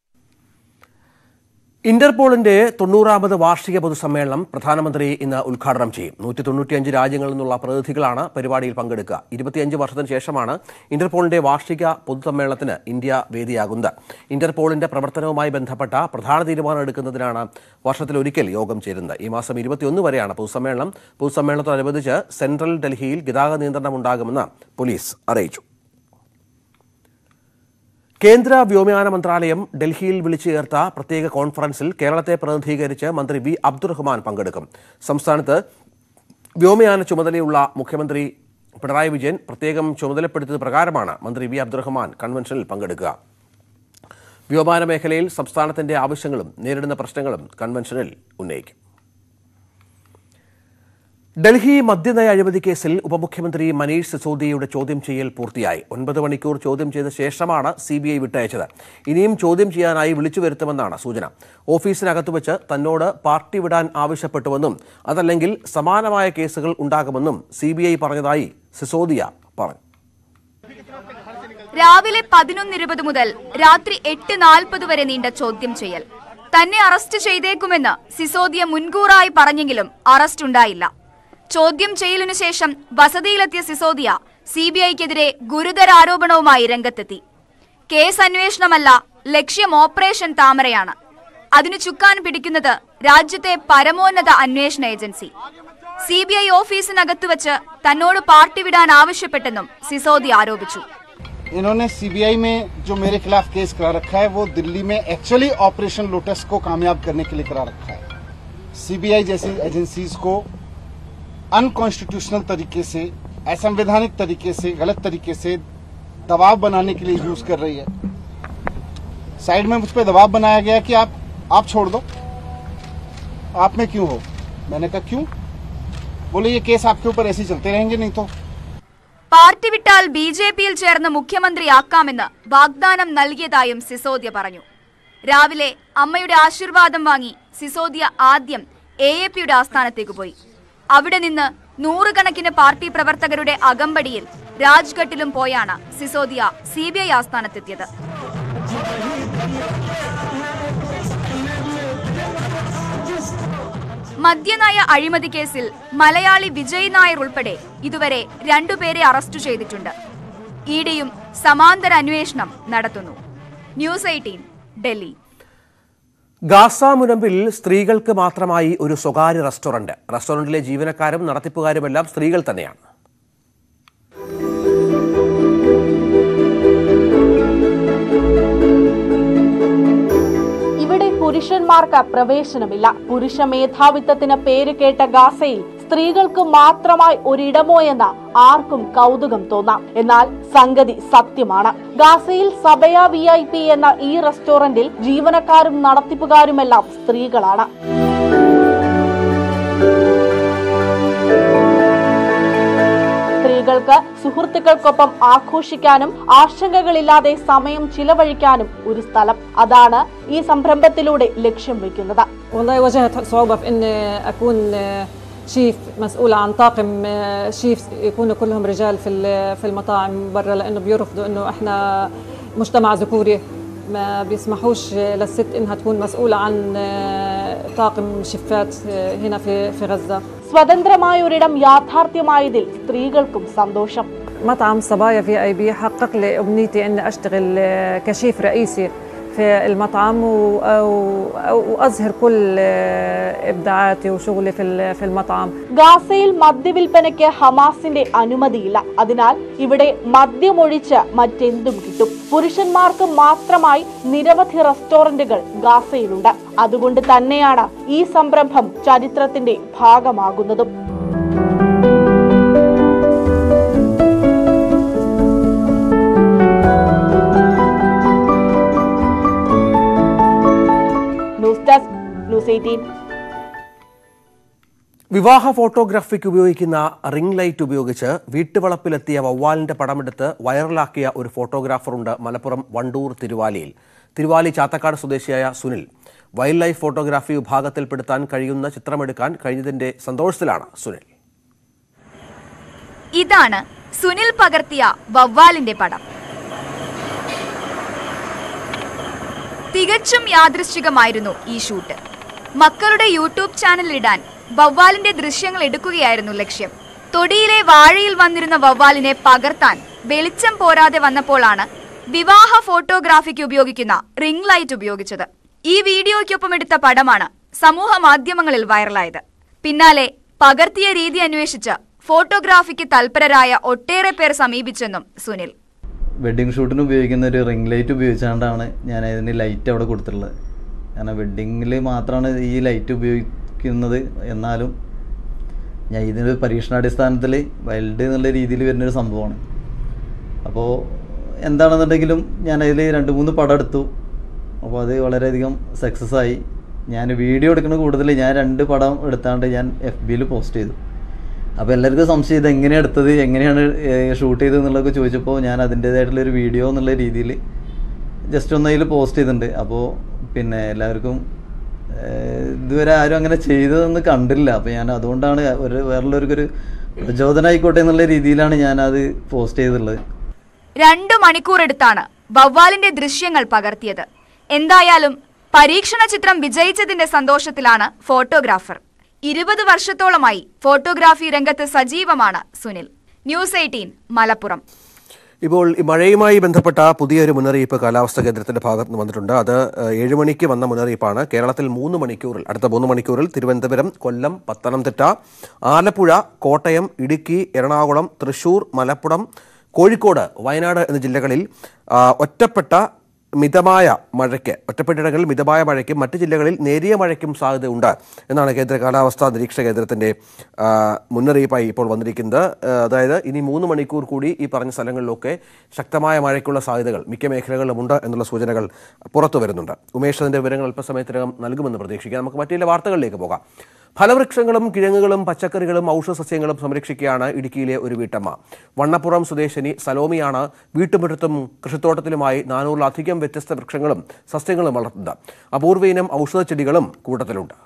ഇന്റർപോളിന്റെ തൊണ്ണൂറാമത് വാർഷിക പൊതുസമ്മേളനം പ്രധാനമന്ത്രി ഇന്ന് ഉദ്ഘാടനം ചെയ്യും നൂറ്റി തൊണ്ണൂറ്റിയഞ്ച് രാജ്യങ്ങളിൽ നിന്നുള്ള പ്രതിനിധികളാണ് പരിപാടിയിൽ പങ്കെടുക്കുക ഇരുപത്തിയഞ്ച് വർഷത്തിന് ശേഷമാണ് ഇന്റർപോളിന്റെ വാർഷിക പൊതുസമ്മേളനത്തിന് ഇന്ത്യ വേദിയാകുന്നത് ഇന്റർപോളിന്റെ പ്രവർത്തനവുമായി ബന്ധപ്പെട്ട പ്രധാന തീരുമാനം എടുക്കുന്നതിനാണ് വർഷത്തിലൊരിക്കൽ യോഗം ചേരുന്നത് ഈ മാസം ഇരുപത്തിയൊന്ന് വരെയാണ് പൊതുസമ്മേളനം പൊതുസമ്മേളനത്തോടനുബന്ധിച്ച് സെൻട്രൽ ഡൽഹിയിൽ ഗതാഗത നിയന്ത്രണം ഉണ്ടാകുമെന്ന് പോലീസ് അറിയിച്ചു കേന്ദ്ര വ്യോമയാന മന്ത്രാലയം ഡൽഹിയിൽ വിളിച്ചു ചേർത്ത പ്രത്യേക കോൺഫറൻസിൽ കേരളത്തെ പ്രതിനിധീകരിച്ച് മന്ത്രി വി അബ്ദുറഹ്മാൻ പങ്കെടുക്കും സംസ്ഥാനത്ത് വ്യോമയാന ചുമതലയുള്ള മുഖ്യമന്ത്രി പിണറായി വിജയൻ പ്രത്യേകം ചുമതലപ്പെടുത്തിയത് പ്രകാരമാണ് മന്ത്രി വി അബ്ദുറഹ്മാൻ കൺവെൻഷനിൽ പങ്കെടുക്കുക വ്യോമയാന മേഖലയിൽ സംസ്ഥാനത്തിന്റെ ആവശ്യങ്ങളും നേരിടുന്ന പ്രശ്നങ്ങളും കൺവെൻഷനിൽ ഉന്നയിക്കും ഡൽഹി മദ്യനയ അഴിമതി കേസിൽ ഉപമുഖ്യമന്ത്രി മനീഷ് സിസോദിയയുടെ ചോദ്യം ചെയ്യൽ പൂർത്തിയായി ഒൻപത് മണിക്കൂർ ചോദ്യം ചെയ്ത ശേഷമാണ് സി ബി ഐ വിട്ടയച്ചത് ഇനിയും ചോദ്യം ചെയ്യാനായി വിളിച്ചു വരുത്തുമെന്നാണ് സൂചന ഓഫീസിനകത്ത് വെച്ച് തന്നോട് പാർട്ടി വിടാൻ ആവശ്യപ്പെട്ടുവെന്നും അതല്ലെങ്കിൽ സമാനമായ കേസുകൾ ഉണ്ടാകുമെന്നും സി ബി ഐ പറഞ്ഞതായി സിസോദിയ പറഞ്ഞു രാവിലെ പതിനൊന്നിരുപത് മുതൽ രാത്രി എട്ട് നാൽപ്പത് വരെ നീണ്ട ചോദ്യം ചെയ്യൽ തന്നെ അറസ്റ്റ് ചെയ്തേക്കുമെന്ന് സിസോദിയ മുൻകൂറായി പറഞ്ഞെങ്കിലും അറസ്റ്റ് ഉണ്ടായില്ല ചോദ്യം ചെയ്യലിനു ശേഷം വസതിയിലെത്തിയ സിസോദിയ സി ബി ഐക്കെതിരെ ഗുരുതര ആരോപണവുമായി രംഗത്തെത്തി കേസ് അന്വേഷണമല്ല ലക്ഷ്യം ഓപ്പറേഷൻ താമരയാണ് അതിനു ചുക്കാൻ പിടിക്കുന്നത് രാജ്യത്തെ പരമോന്നത അന്വേഷണ ഏജൻസി സി ബി ഐ ഓഫീസിനകത്ത് വെച്ച് തന്നോട് പാർട്ടി വിടാൻ ആവശ്യപ്പെട്ടെന്നും സിസോദിയ ആരോപിച്ചു इन्होंने सीबीआई में जो मेरे खिलाफ केस करा रखा है वो दिल्ली में एक्चुअली ऑपरेशन लोटस को कामयाब करने के लिए करा रखा है सीबीआई जैसी एजेंसीज को अनकॉन्स्टिट्यूशनल तरीके से असंवैधानिक तरीके से गलत तरीके से दबाव बनाने के लिए यूज कर रही है साइड में मुझ पर दबाव बनाया गया कि आप आप छोड़ दो आप में क्यों हो मैंने कहा क्यों बोले ये केस आपके ऊपर ऐसे ही चलते रहेंगे नहीं तो പാർട്ടി വിട്ടാൽ ബി ജെ പിയിൽ ചേർന്ന് മുഖ്യമന്ത്രിയാക്കാമെന്ന് വാഗ്ദാനം നൽകിയതായും സിസോദിയ പറഞ്ഞു രാവിലെ അമ്മയുടെ ആശീർവാദം വാങ്ങി സിസോദിയ ആദ്യം എ എ പിയുടെ ആസ്ഥാനത്തേക്ക് പോയി അവിടെ നിന്ന് നൂറുകണക്കിന് പാർട്ടി പ്രവർത്തകരുടെ അകമ്പടിയിൽ രാജ്ഘട്ടിലും പോയാണ് സിസോദിയ സി ബി ഐ ആസ്ഥാനത്തെത്തിയത് മദ്യനയ അഴിമതി കേസിൽ മലയാളി വിജയ് നായർ ഉൾപ്പെടെ ഇതുവരെ രണ്ടുപേരെ അറസ്റ്റ് ചെയ്തിട്ടുണ്ട് ഇഡിയും സമാന്തര അന്വേഷണം നടത്തുന്നു ന്യൂസ് എയ്റ്റീൻ ഡൽഹി ഗാസ മുനമ്പിൽ സ്ത്രീകൾക്ക് മാത്രമായി ഒരു സ്വകാര്യ റെസ്റ്റോറന്റ് റെസ്റ്റോറന്റിലെ ജീവനക്കാരും നടത്തിപ്പുകാരുമെല്ലാം സ്ത്രീകൾ തന്നെയാണ് ഇവിടെ പുരുഷന്മാർക്ക് പ്രവേശനമില്ല പുരുഷ മേധാവിത്വത്തിന് പേര് കേട്ട ഗാസയിൽ സ്ത്രീകൾക്ക് മാത്രമായി ഒരിടമോ എന്ന് ആർക്കും കൗതുകം തോന്നാം എന്നാൽ സംഗതി സത്യമാണ് ഗാസയിൽ സബയ വി ഐ പി എന്ന ഈ റെസ്റ്റോറന്റിൽ ജീവനക്കാരും നടത്തിപ്പുകാരുമെല്ലാം സ്ത്രീകളാണ് സ്ത്രീകൾക്ക് സുഹൃത്തുക്കൾക്കൊപ്പം ആഘോഷിക്കാനും ആശങ്കകളില്ലാതെ സമയം ചിലവഴിക്കാനും ഒരു സ്ഥലം അതാണ് ഈ സംരംഭത്തിലൂടെ ലക്ഷ്യം വെക്കുന്നത് والله واجهت صعوبة في إني أكون شيف مسؤول عن طاقم شيف يكونوا كلهم رجال في في المطاعم برا لأنه بيرفضوا إنه إحنا مجتمع ذكوري ما بيسمحوش للست إنها تكون مسؤولة عن طاقم شيفات هنا في في غزة സ്വതന്ത്രമായ ഒരിടം യാഥാർത്ഥ്യമായതിൽ സ്ത്രീകൾക്കും സന്തോഷം مطعم صبايا في اي بي حقق لي امنيتي اني اشتغل كشيف رئيسي في المطعم واظهر كل ابداعاتي وشغلي في في المطعم ഗാസയിൽ മദ്യവിൽപ്പനയ്ക്ക് ഹമാസിന്റെ അനുമതിയില്ല അതിനാൽ ഇവിടെ മദ്യമൊഴിച്ച് മറ്റെന്തും കിട്ടും പുരുഷന്മാർക്ക് മാത്രമായി നിരവധി റെസ്റ്റോറന്റുകൾ ഗാസയിലുണ്ട് അതുകൊണ്ട് തന്നെയാണ് ഈ സംരംഭം ചരിത്രത്തിന്റെ ഭാഗമാകുന്നതും ന്യൂസ് ഡെസ്ക് ന്യൂസ് എയ്റ്റീൻ വിവാഹ ഫോട്ടോഗ്രാഫിക്ക് ഉപയോഗിക്കുന്ന റിംഗ് ലൈറ്റ് ഉപയോഗിച്ച് വീട്ടുവളപ്പിലെത്തിയ വവ്വാലിന്റെ പടമെടുത്ത് വൈറലാക്കിയ ഒരു ഫോട്ടോഗ്രാഫറുണ്ട് മലപ്പുറം വണ്ടൂർ തിരുവാലിയിൽ തിരുവാലി ചാത്തക്കാട് സ്വദേശിയായ സുനിൽ വൈൽഡ് ലൈഫ് ഫോട്ടോഗ്രാഫി വിഭാഗത്തിൽപ്പെടുത്താൻ കഴിയുന്ന ചിത്രമെടുക്കാൻ കഴിഞ്ഞതിന്റെ സന്തോഷത്തിലാണ് സുനിൽ ഇതാണ് സുനിൽ പകർത്തിയ വവ്വാലിന്റെ പടം തികച്ചും യാദൃശ്ചികമായിരുന്നു ഈ ഷൂട്ട് മക്കളുടെ യൂട്യൂബ് ചാനലിൽ ഇടാൻ വവ്വാലിന്റെ ദൃശ്യങ്ങൾ എടുക്കുകയായിരുന്നു ലക്ഷ്യം തൊടിയിലെ വാഴയിൽ വന്നിരുന്ന വവ്വാലിനെ പകർത്താൻ വെളിച്ചം പോരാതെ വന്നപ്പോഴാണ് വിവാഹ ഫോട്ടോഗ്രാഫിക്ക് ഉപയോഗിക്കുന്ന റിംഗ് ലൈറ്റ് ഉപയോഗിച്ചത് ഈ വീഡിയോയ്ക്കൊപ്പം എടുത്ത പടമാണ് സമൂഹ മാധ്യമങ്ങളിൽ വൈറലായത് പിന്നാലെ പകർത്തിയ രീതി അന്വേഷിച്ച് ഫോട്ടോഗ്രാഫിക്ക് തൽപരരായ ഒട്ടേറെ പേർ സമീപിച്ചെന്നും സുനിൽ വെഡ്ഡിങ് ഷൂട്ടിന് ഉപയോഗിക്കുന്ന ഒരു റിംഗ് ലൈറ്റ് ഉപയോഗിച്ചുകൊണ്ടാണ് ഞാൻ അതിന് ലൈറ്റ് അവിടെ കൊടുത്തിട്ടുള്ളത് കാരണം വെഡ്ഡിങ്ങിൽ മാത്രമാണ് ഈ ലൈറ്റ് ഉപയോഗിക്കുന്നത് എന്നാലും ഞാൻ ഇതിൻ്റെ പരീക്ഷണാടിസ്ഥാനത്തിൽ വൈൽഡ് എന്നുള്ള രീതിയിൽ വരുന്നൊരു സംഭവമാണ് അപ്പോൾ എന്താണെന്നുണ്ടെങ്കിലും ഞാൻ അതിൽ രണ്ട് മൂന്ന് പടം എടുത്തു അപ്പോൾ അത് വളരെയധികം സക്സസ് ആയി ഞാൻ വീഡിയോ എടുക്കുന്ന കൂടുതൽ ഞാൻ രണ്ട് പടം എടുത്താണ്ട് ഞാൻ എഫ് ബിയിൽ പോസ്റ്റ് ചെയ്തു അപ്പോൾ എല്ലാവർക്കും സംശയം ഇത് എങ്ങനെയാണ് എടുത്തത് എങ്ങനെയാണ് ഷൂട്ട് ചെയ്തത് എന്നുള്ളതൊക്കെ ചോദിച്ചപ്പോൾ ഞാൻ അതിൻ്റേതായിട്ടുള്ളൊരു വീഡിയോ എന്നുള്ള രീതിയിൽ ജസ്റ്റ് ഒന്ന് അതിൽ പോസ്റ്റ് ചെയ്തിട്ടുണ്ട് അപ്പോൾ പിന്നെ എല്ലാവർക്കും ഏഹ്, ഇതുവരെ ആരും അങ്ങനെ ചെയ്തതെന്ന് കണ്ടില്ല അപ്പോൾ ഞാൻ അതുകൊണ്ടാണ് ഒരു വേറുള്ളവർക്കൊരു പ്രചോദനമായിക്കോട്ടെ എന്നുള്ള രീതിയിലാണ് ഞാനത് പോസ്റ്റ് ചെയ്തിട്ടുള്ളത് രണ്ടു മണിക്കൂർ എടുത്താണ് വവ്വാലിന്റെ ദൃശ്യങ്ങൾ പകർത്തിയത് എന്തായാലും പരീക്ഷണ ചിത്രം വിജയിച്ചതിന്റെ സന്തോഷത്തിലാണ് ഫോട്ടോഗ്രാഫർ ഇരുപത് വർഷത്തോളമായി ഫോട്ടോഗ്രാഫി രംഗത്ത് സജീവമാണ് സുനിൽ ന്യൂസ് എയ്റ്റീൻ മലപ്പുറം ഇപ്പോൾ ഈ മഴയുമായി ബന്ധപ്പെട്ട പുതിയൊരു മുന്നറിയിപ്പ് കാലാവസ്ഥാ കേന്ദ്രത്തിന്റെ ഭാഗത്ത് നിന്ന് വന്നിട്ടുണ്ട് അത് ഏഹ്, ഏഴ് മണിക്ക് വന്ന മുന്നറിയിപ്പാണ് കേരളത്തിൽ മൂന്ന് മണിക്കൂറിൽ അടുത്ത മൂന്ന് മണിക്കൂറിൽ തിരുവനന്തപുരം കൊല്ലം പത്തനംതിട്ട ആലപ്പുഴ കോട്ടയം ഇടുക്കി എറണാകുളം തൃശൂർ മലപ്പുറം കോഴിക്കോട് വയനാട് എന്നീ ജില്ലകളിൽ ആ, ഒറ്റപ്പെട്ട മിതമായ മഴയ്ക്ക് ഒറ്റപ്പെട്ടിടങ്ങളിൽ മിതമായ മഴയ്ക്കും മറ്റ് ജില്ലകളിൽ നേരിയ മഴയ്ക്കും സാധ്യതയുണ്ട് എന്നാണ് കേന്ദ്ര കാലാവസ്ഥാ നിരീക്ഷണ കേന്ദ്രത്തിന്റെ ആ, മുന്നറിയിപ്പായി ഇപ്പോൾ വന്നിരിക്കുന്നത് ആ, അതായത് ഇനി മൂന്ന് മണിക്കൂർ കൂടി ഈ പറഞ്ഞ സ്ഥലങ്ങളിലൊക്കെ ശക്തമായ മഴയ്ക്കുള്ള സാധ്യതകൾ മിക്ക മേഖലകളിലുമുണ്ട് എന്നുള്ള സൂചനകൾ പുറത്തു വരുന്നുണ്ട് ഉമേഷ് അതിന്റെ വിവരങ്ങൾ അല്പസമയത്തിനകം നൽകുമെന്ന് പ്രതീക്ഷിക്കാം നമുക്ക് മറ്റു ചില വാർത്തകളിലേക്ക് പോകാം ഫലവൃക്ഷങ്ങളും കിഴങ്ങുകളും പച്ചക്കറികളും ഔഷധസസ്യങ്ങളും സംരക്ഷിക്കുകയാണ് ഇടുക്കിയിലെ ഒരു വീട്ടമ്മ വണ്ണപ്പുറം സ്വദേശിനി സലോമിയാണ് വീട്ടുമുറ്റത്തും കൃഷിത്തോട്ടത്തിലുമായി നാനൂറിലധികം വ്യത്യസ്ത വൃക്ഷങ്ങളും സസ്യങ്ങളും വളർത്തുന്നത് അപൂർവ ഇനം ഔഷധച്ചെടികളും കൂട്ടത്തിലുണ്ട്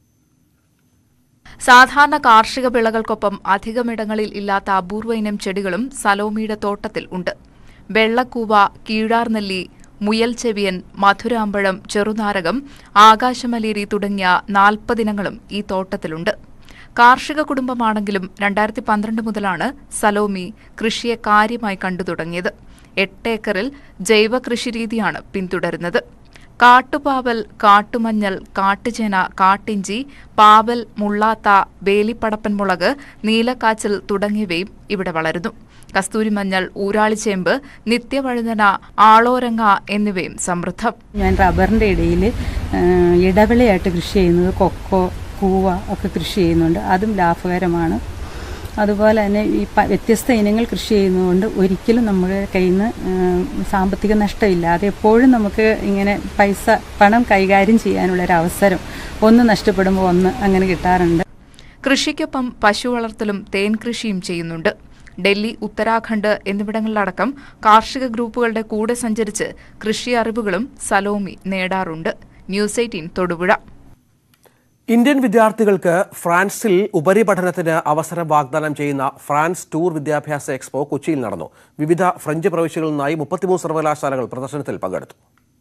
സാധാരണ കാർഷിക വിളകൾക്കൊപ്പം അധികമിടങ്ങളിൽ ഇല്ലാത്ത അപൂർവ ഇനം ചെടികളും സലോമിയുടെ തോട്ടത്തിൽ ഉണ്ട് വെള്ളക്കൂവ കീഴാർനെല്ലി മുയൽ ചെവിയൻ മധുരാമ്പഴം ചെറുനാരകം ആകാശമലേരി തുടങ്ങിയ നാൽപ്പതിനങ്ങളും ഈ തോട്ടത്തിലുണ്ട് കാർഷിക കുടുംബമാണെങ്കിലും രണ്ടായിരത്തി പന്ത്രണ്ട് മുതലാണ് സലോമി കൃഷിയെ കാര്യമായി കണ്ടു തുടങ്ങിയത് എട്ട് ഏക്കറിൽ ജൈവ കൃഷിരീതിയാണ് പിന്തുടരുന്നത് കാട്ടുപാവൽ കാട്ടുമഞ്ഞൾ കാട്ടുചേന കാട്ടിഞ്ചി പാവൽ മുള്ളാത്ത വേലിപ്പടപ്പൻ മുളക് നീലക്കാച്ചൽ തുടങ്ങിയവയും ഇവിടെ വളരുന്നു കസ്തൂരിമഞ്ഞൾ ഊരാളിച്ചേമ്പ് നിത്യവഴുതന ആളോരങ്ങ എന്നിവയും സമൃദ്ധം ഞാൻ റബ്ബറിൻ്റെ ഇടയിൽ ഇടവിളയായിട്ട് കൃഷി ചെയ്യുന്നത് കൊക്കോ കൂവ ഒക്കെ കൃഷി ചെയ്യുന്നുണ്ട് അതും ലാഭകരമാണ് അതുപോലെ തന്നെ ഈ പ- വ്യത്യസ്ത ഇനങ്ങൾ കൃഷി ചെയ്യുന്നതുകൊണ്ട് ഒരിക്കലും നമ്മുടെ കയ്യിൽ നിന്ന് സാമ്പത്തിക നഷ്ടമില്ലാതെ എപ്പോഴും നമുക്ക് ഇങ്ങനെ പൈസ പണം കൈകാര്യം ചെയ്യാനുള്ളൊരു അവസരം ഒന്ന് നഷ്ടപ്പെടുമ്പോൾ ഒന്ന് അങ്ങനെ കിട്ടാറുണ്ട് കൃഷിക്കൊപ്പം പശു വളർത്തലും തേൻ കൃഷിയും ചെയ്യുന്നുണ്ട് ഡൽഹി ഉത്തരാഖണ്ഡ് എന്നിവിടങ്ങളിലടക്കം കാർഷിക ഗ്രൂപ്പുകളുടെ കൂടെ സഞ്ചരിച്ച് കൃഷി അറിവുകളും സലോമി നേടാറുണ്ട് ന്യൂസ് എയ്റ്റീൻ തൊടുപുഴ ഇന്ത്യൻ വിദ്യാർത്ഥികൾക്ക് ഫ്രാൻസിൽ ഉപരിപഠനത്തിന് അവസരം വാഗ്ദാനം ചെയ്യുന്ന ഫ്രാൻസ് ടൂർ വിദ്യാഭ്യാസ എക്സ്പോ കൊച്ചിയിൽ നടന്നു വിവിധ ഫ്രഞ്ച് പ്രവിശ്യകളിൽ നിന്നായി മുപ്പത്തിമൂന്ന് സർവകലാശാലകൾ പ്രദർശനത്തിൽ പങ്കെടുത്തു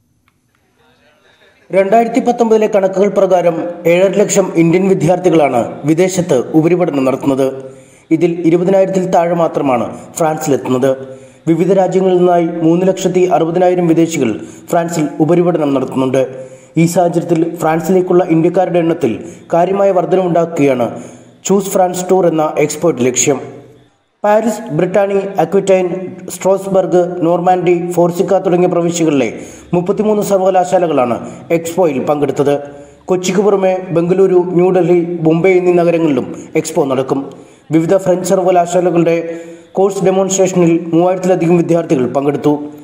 രണ്ടായിരത്തി പത്തൊമ്പതിലെ കണക്കുകൾ പ്രകാരം ഏഴര ലക്ഷം ഇന്ത്യൻ വിദ്യാർത്ഥികളാണ് വിദേശത്ത് ഉപരിപഠനം നടത്തുന്നത് ഇതിൽ ഇരുപതിനായിരത്തിൽ താഴെ മാത്രമാണ് ഫ്രാൻസിലെത്തുന്നത് വിവിധ രാജ്യങ്ങളിൽ നിന്നായി മൂന്ന് ലക്ഷത്തി അറുപതിനായിരം വിദേശികൾ ഫ്രാൻസിൽ ഉപരിപഠനം നടത്തുന്നുണ്ട് ഈ സാഹചര്യത്തിൽ ഫ്രാൻസിലേക്കുള്ള ഇന്ത്യക്കാരുടെ എണ്ണത്തിൽ കാര്യമായ വർധനമുണ്ടാക്കുകയാണ് ചൂസ് ഫ്രാൻസ് ടൂർ എന്ന എക്സ്പോർട്ട് ലക്ഷ്യം Paris Brittany Aquitaine Strasbourg Normandy Corsica തുടങ്ങിയ പ്രവിശ്യകളിലെ മുപ്പത്തിമൂന്ന് സർവകലാശാലകളാണ് എക്സ്പോയിൽ പങ്കെടുത്തത് കൊച്ചിക്ക് പുറമെ ബംഗളൂരു ന്യൂഡൽഹി മുംബൈ എന്നീ നഗരങ്ങളിലും എക്സ്പോ നടക്കും വിവിധ ഫ്രഞ്ച് സർവകലാശാലകളുടെ കോഴ്സ് ഡെമോൺസ്ട്രേഷനിൽ മൂവായിരത്തിലധികം വിദ്യാർത്ഥികൾ പങ്കെടുത്തു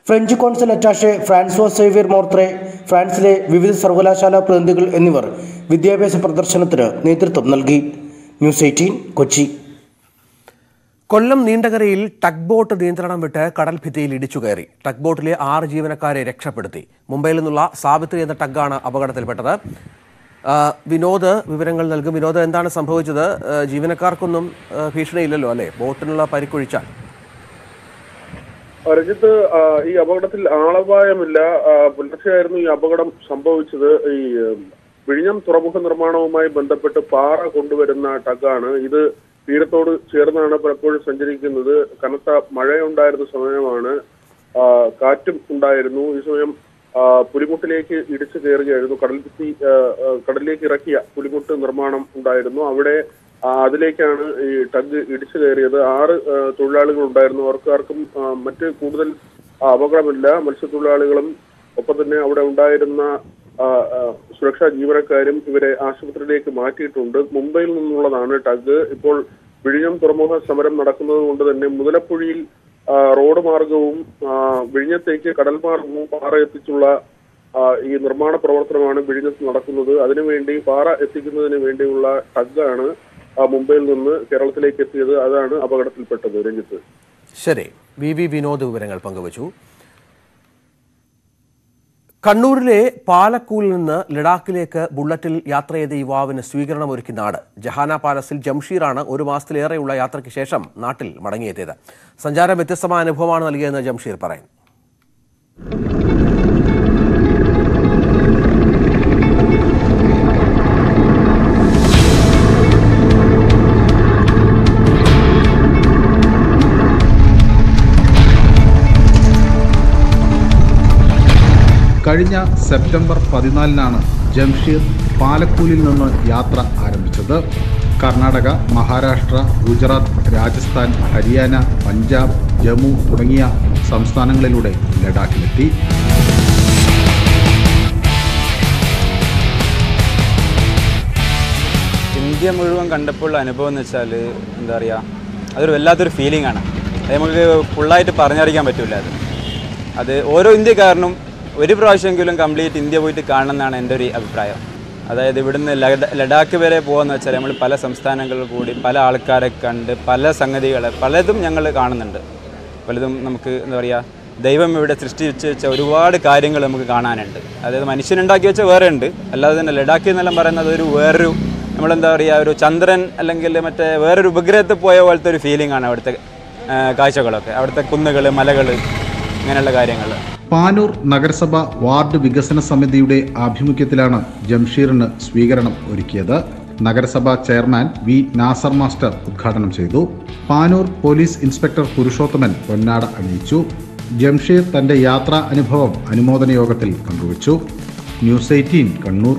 French consul attache Francois Xavier മോർത്രേ ഫ്രാൻസിലെ വിവിധ സർവകലാശാലാ പ്രതിനിധികൾ എന്നിവർ വിദ്യാഭ്യാസ പ്രദർശനത്തിന് നേതൃത്വം നൽകി ന്യൂസ് എയ്റ്റീൻ കൊച്ചി കൊല്ലം നീണ്ടകരയിൽ ടഗ് ബോട്ട് നിയന്ത്രണം വിട്ട് കടൽ ഭിത്തിയിൽ ഇടിച്ചു കയറി ടഗ് ബോട്ടിലെ ആറ് ജീവനക്കാരെ രക്ഷപ്പെടുത്തി മുംബൈയിൽ നിന്നുള്ള സാവിത്രി എന്ന ടഗ്ഗാണ് അപകടത്തിൽപ്പെട്ടത് ആ, വിനോദ് വിവരങ്ങൾ നൽകും വിനോദ് എന്താണ് സംഭവിച്ചത് ആ, ജീവനക്കാർക്കൊന്നും ആ, ഭീഷണിയില്ലല്ലോ അല്ലേ ബോട്ടിനുള്ള പരിക്കൊഴിച്ചാൽ രഞ്ജിത്ത് ആ, ഈ അപകടത്തിൽ ആളപായമില്ല ആ, പുലർച്ചെയായിരുന്നു ഈ അപകടം സംഭവിച്ചത് ഈ ഉം, വിഴിഞ്ഞം തുറമുഖ നിർമ്മാണവുമായി ബന്ധപ്പെട്ട് പാറ കൊണ്ടുവരുന്ന ടഗാണ് ഇത് തീരത്തോട് ചേർന്നാണ് പലപ്പോഴും സഞ്ചരിക്കുന്നത് കനത്ത മഴയുണ്ടായിരുന്ന സമയമാണ് ആ, കാറ്റും ഉണ്ടായിരുന്നു ഈ സമയം ആ, പുലിമുട്ടിലേക്ക് ഇടിച്ചു കയറുകയായിരുന്നു കടൽ ഭിത്തി ആ, ആ, കടലിലേക്ക് ഇറക്കിയ പുലിമുട്ട് നിർമ്മാണം ഉണ്ടായിരുന്നു അവിടെ ആ, അതിലേക്കാണ് ഈ ടഗ് ഇടിച്ചു കയറിയത് ആറ് ആ, തൊഴിലാളികൾ ഉണ്ടായിരുന്നു അവർക്ക് ആർക്കും ആ, മറ്റ് കൂടുതൽ ആ, അപകടമില്ല മത്സ്യത്തൊഴിലാളികളും ഒപ്പം തന്നെ അവിടെ ഉണ്ടായിരുന്ന ആ, ആ, സുരക്ഷാ ജീവനക്കാരും ഇവരെ ആശുപത്രിയിലേക്ക് മാറ്റിയിട്ടുണ്ട് മുംബൈയിൽ നിന്നുള്ളതാണ് ടഗ് ഇപ്പോൾ വിഴിഞ്ഞം തുറമുഖ സമരം നടക്കുന്നത് കൊണ്ട് തന്നെ മുതലപ്പുഴയിൽ ആ, റോഡ് മാർഗവും ആ, വിഴിഞ്ഞത്തേക്ക് കടൽ മാർഗവും പാറ എത്തിച്ചുള്ള ആ, ഈ നിർമ്മാണ പ്രവർത്തനമാണ് വിഴിഞ്ഞത്ത് നടക്കുന്നത് അതിനുവേണ്ടി പാറ എത്തിക്കുന്നതിന് വേണ്ടിയുള്ള ടഗാണ് ആ, മുംബൈയിൽ നിന്ന് കേരളത്തിലേക്ക് എത്തിയത് അതാണ് അപകടത്തിൽപ്പെട്ടത് രഞ്ജിത്ത് ശരി വി വി വിനോദ് വിവരങ്ങൾ പങ്കുവച്ചു കണ്ണൂരിലെ പാലക്കൂലിൽ നിന്ന് ലഡാക്കിലേക്ക് ബുള്ളറ്റിൽ യാത്ര ചെയ്ത യുവാവിന് സ്വീകരണം ഒരുക്കി നാട് ജഹാന പാലസിൽ ജംഷീറാണ് ഒരു മാസത്തിലേറെയുള്ള യാത്രയ്ക്ക് ശേഷം നാട്ടിൽ മടങ്ങിയെത്തിയത് സഞ്ചാരം വ്യത്യസ്തമായ അനുഭവമാണ് നൽകിയതെന്ന് ജംഷീർ പറയുന്നു കഴിഞ്ഞ സെപ്റ്റംബർ പതിനാലിനാണ് ജംഷീർ പാലക്കൂലിൽ നിന്ന് യാത്ര ആരംഭിച്ചത് കർണാടക മഹാരാഷ്ട്ര ഗുജറാത്ത് രാജസ്ഥാൻ ഹരിയാന പഞ്ചാബ് ജമ്മു തുടങ്ങിയ സംസ്ഥാനങ്ങളിലൂടെ ലഡാക്കിലെത്തി ഇന്ത്യ മുഴുവൻ കണ്ടപ്പോൾ അനുഭവം എന്ന് വെച്ചാൽ എന്താ പറയുക അതൊരു വല്ലാത്തൊരു ഫീലിംഗ് ആണ് അത് നമുക്ക് ഫുള്ളായിട്ട് പറഞ്ഞറിയിക്കാൻ പറ്റില്ല അത് അത് ഓരോ ഇന്ത്യക്കാരനും ഒരു പ്രാവശ്യമെങ്കിലും കംപ്ലീറ്റ് ഇന്ത്യ പോയിട്ട് കാണണം എന്നാണ് എൻ്റെ ഒരു അഭിപ്രായം അതായത് ഇവിടുന്ന് ലഡ- ലഡാക്ക് വരെ പോകുകയെന്ന് വെച്ചാൽ നമ്മൾ പല സംസ്ഥാനങ്ങളിൽ കൂടി പല ആൾക്കാരെ കണ്ട് പല സംഗതികൾ പലതും ഞങ്ങൾ കാണുന്നുണ്ട് പലതും നമുക്ക് എന്താ പറയുക ദൈവം ഇവിടെ സൃഷ്ടിച്ച് വെച്ച ഒരുപാട് കാര്യങ്ങൾ നമുക്ക് കാണാനുണ്ട് അതായത് മനുഷ്യനുണ്ടാക്കി വെച്ച വേറെ ഉണ്ട് അല്ലാതെ തന്നെ ലഡാക്ക് എന്നെല്ലാം പറയുന്നത് ഒരു വേറൊരു നമ്മളെന്താ പറയുക ഒരു ചന്ദ്രൻ അല്ലെങ്കിൽ മറ്റേ വേറൊരു ഉപഗ്രഹത്തിൽ പോയ പോലത്തെ ഒരു ഫീലിംഗ് ആണ് അവിടുത്തെ ആ, കാഴ്ചകളൊക്കെ അവിടുത്തെ കുന്നുകൾ മലകൾ ഇങ്ങനെയുള്ള കാര്യങ്ങൾ പാനൂർ നഗരസഭ വാർഡ് വികസന സമിതിയുടെ ആഭിമുഖ്യത്തിലാണ് ജംഷീറിന് സ്വീകരണം ഒരുക്കിയത് നഗരസഭാ ചെയർമാൻ വി നാസർ മാസ്റ്റർ ഉദ്ഘാടനം ചെയ്തു പാനൂർ പോലീസ് ഇൻസ്പെക്ടർ പുരുഷോത്തമൻ പൊന്നാട അണിയിച്ചു ജംഷീർ തന്റെ യാത്രാ അനുഭവം അനുമോദന യോഗത്തിൽ പങ്കുവച്ചു ന്യൂസ് എയ്റ്റീൻ കണ്ണൂർ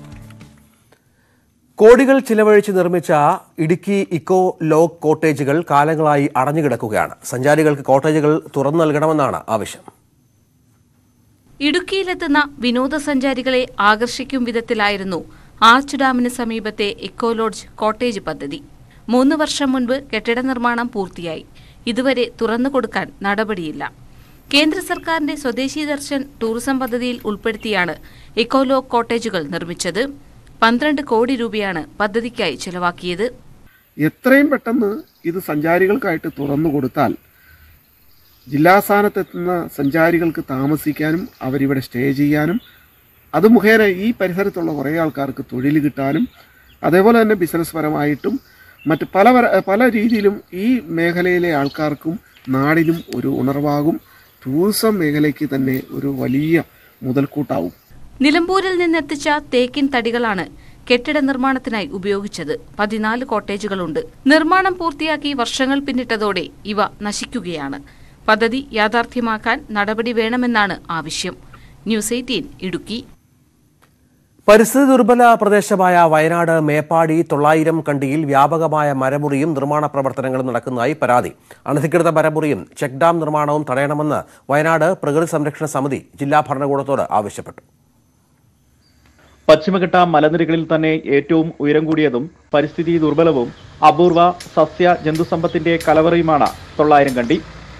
കോടികൾ ചിലവഴിച്ച് നിർമ്മിച്ച ഇടുക്കി ഇക്കോ ലോക്ക് കോട്ടേജുകൾ കാലങ്ങളായി അടഞ്ഞുകിടക്കുകയാണ് സഞ്ചാരികൾക്ക് കോട്ടേജുകൾ തുറന്നു നൽകണമെന്നാണ് ആവശ്യം ഇടുക്കിയിലെത്തുന്ന വിനോദസഞ്ചാരികളെ ആകർഷിക്കും വിധത്തിലായിരുന്നു ആർച്ച് ഡാമിന് സമീപത്തെ ഇക്കോ ലോഡ്ജ് കോട്ടേജ് പദ്ധതി മൂന്ന് വർഷം മുൻപ് കെട്ടിട നിർമ്മാണം പൂർത്തിയായി ഇതുവരെ തുറന്നു കൊടുക്കാൻ നടപടിയില്ല കേന്ദ്ര സർക്കാരിന്റെ സ്വദേശി ദർശൻ ടൂറിസം പദ്ധതിയിൽ ഉൾപ്പെടുത്തിയാണ് ഇക്കോലോ കോട്ടേജുകൾ നിർമ്മിച്ചത് പന്ത്രണ്ട് കോടി രൂപയാണ് പദ്ധതിക്കായി ചെലവാക്കിയത് എത്രയും പെട്ടെന്ന് ഇത് സഞ്ചാരികൾക്കായിട്ട് തുറന്നു കൊടുത്താൽ ജില്ലാസ്ഥാനത്തെത്തുന്ന സഞ്ചാരികൾക്ക് താമസിക്കാനും അവരിവിടെ സ്റ്റേ ചെയ്യാനും അത് മുഖേന ഈ പരിസരത്തുള്ള കുറേ ആൾക്കാർക്ക് തൊഴിൽ കിട്ടാനും അതേപോലെ തന്നെ ബിസിനസ് പരമായിട്ടും മറ്റ് പല പര- പല രീതിയിലും ഈ മേഖലയിലെ ആൾക്കാർക്കും നാടിനും ഒരു ഉണർവാകും ടൂറിസം മേഖലയ്ക്ക് തന്നെ ഒരു വലിയ മുതൽക്കൂട്ടാവും നിലമ്പൂരിൽ നിന്നെത്തിച്ച തേക്കിൻ തടികളാണ് കെട്ടിട നിർമ്മാണത്തിനായി ഉപയോഗിച്ചത് പതിനാല് കോട്ടേജുകളുണ്ട് നിർമ്മാണം പൂർത്തിയാക്കി വർഷങ്ങൾ പിന്നിട്ടതോടെ ഇവ നശിക്കുകയാണ് പദ്ധതി യാഥാർത്ഥ്യമാക്കാൻ നടപടി വേണമെന്നാണ് ആവശ്യം ന്യൂസ് എയ്റ്റീൻ ഇടുക്കി പരിസ്ഥിതി ദുർബല പ്രദേശമായ വയനാട് മേപ്പാടി തൊള്ളായിരം കണ്ടിയിൽ വ്യാപകമായ മരമുറിയും നിർമ്മാണ പ്രവർത്തനങ്ങളും നടക്കുന്നതായി പരാതി അനധികൃത മരമുറിയും ചെക്ക് ഡാം നിർമ്മാണവും തടയണമെന്ന് വയനാട് പ്രകൃതി സംരക്ഷണ സമിതി ജില്ലാ ഭരണകൂടത്തോട് ആവശ്യപ്പെട്ടു പശ്ചിമഘട്ട മലനിരകളിൽ തന്നെ ഏറ്റവും ഉയരം കൂടിയതും പരിസ്ഥിതി ദുർബലവും അപൂർവ സസ്യ ജന്തുസമ്പത്തിന്റെ കലവറയുമാണ് തൊള്ളായിരം കണ്ടി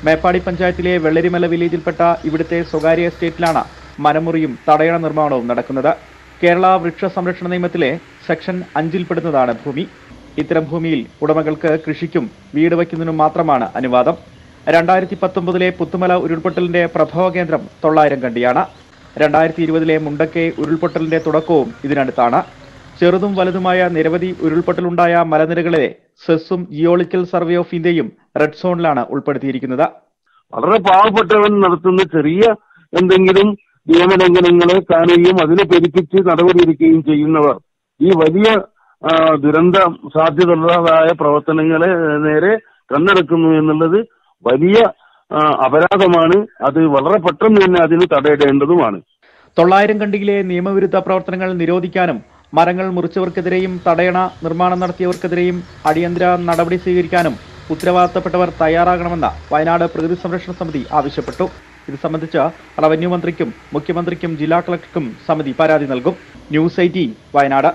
മേപ്പാടി പഞ്ചായത്തിലെ വെള്ളരിമല വില്ലേജിൽപ്പെട്ട ഇവിടുത്തെ സ്വകാര്യ എസ്റ്റേറ്റിലാണ് മരമുറിയും തടയണ നിർമ്മാണവും നടക്കുന്നത് കേരള വൃക്ഷ സംരക്ഷണ നിയമത്തിലെ സെക്ഷൻ അഞ്ചിൽപ്പെടുന്നതാണ് ഭൂമി ഇത്തരം ഭൂമിയിൽ ഉടമകൾക്ക് കൃഷിക്കും വീട് വയ്ക്കുന്നതിനും മാത്രമാണ് അനുവാദം രണ്ടായിരത്തി പത്തൊമ്പതിലെ പുത്തുമല ഉരുൾപൊട്ടലിന്റെ പ്രഭവ കേന്ദ്രം തൊള്ളായിരം കണ്ടിയാണ് രണ്ടായിരത്തി ഇരുപതിലെ മുണ്ടക്കെ ഉരുൾപൊട്ടലിന്റെ തുടക്കവും ഇതിനടുത്താണ് ചെറുതും വലുതുമായ നിരവധി ഉരുൾപൊട്ടലുണ്ടായ മലനിരകളെ സെസ്സും ജിയോളജിക്കൽ സർവേ ഓഫ് ഇന്ത്യയും റെഡ് സോണിലാണ് ഉൾപ്പെടുത്തിയിരിക്കുന്നത് വളരെ പാവപ്പെട്ടവൻ നടത്തുന്ന ചെറിയ എന്തെങ്കിലും നിയമലംഘനങ്ങളെ കാണുകയും അതിനെ പെരുപ്പിച്ച് നടപടിയെടുക്കുകയും ചെയ്യുന്നവർ ഈ വലിയ ആ, ദുരന്ത സാധ്യതയുള്ളതായ പ്രവർത്തനങ്ങളെ നേരെ കണ്ണടക്കുന്നു എന്നുള്ളത് വലിയ ആ, അപരാധമാണ് അത് വളരെ പെട്ടെന്ന് തന്നെ അതിന് തടയിടേണ്ടതുമാണ് തൊള്ളായിരം കണ്ടിയിലെ നിയമവിരുദ്ധ പ്രവർത്തനങ്ങൾ നിരോധിക്കാനും മരങ്ങൾ മുറിച്ചവർക്കെതിരെയും തടയണ നിർമ്മാണം നടത്തിയവർക്കെതിരെയും അടിയന്തര നടപടി സ്വീകരിക്കാനും ഉത്തരവാദിത്തപ്പെട്ടവർ തയ്യാറാകണമെന്ന് വയനാട് പ്രകൃതി സംരക്ഷണ സമിതി ആവശ്യപ്പെട്ടു ഇത് സംബന്ധിച്ച് റവന്യൂ മന്ത്രിക്കും മുഖ്യമന്ത്രിക്കും ജില്ലാ കളക്ടർക്കും സമിതി പരാതി നൽകും ന്യൂസ് എയ്റ്റീൻ വയനാട്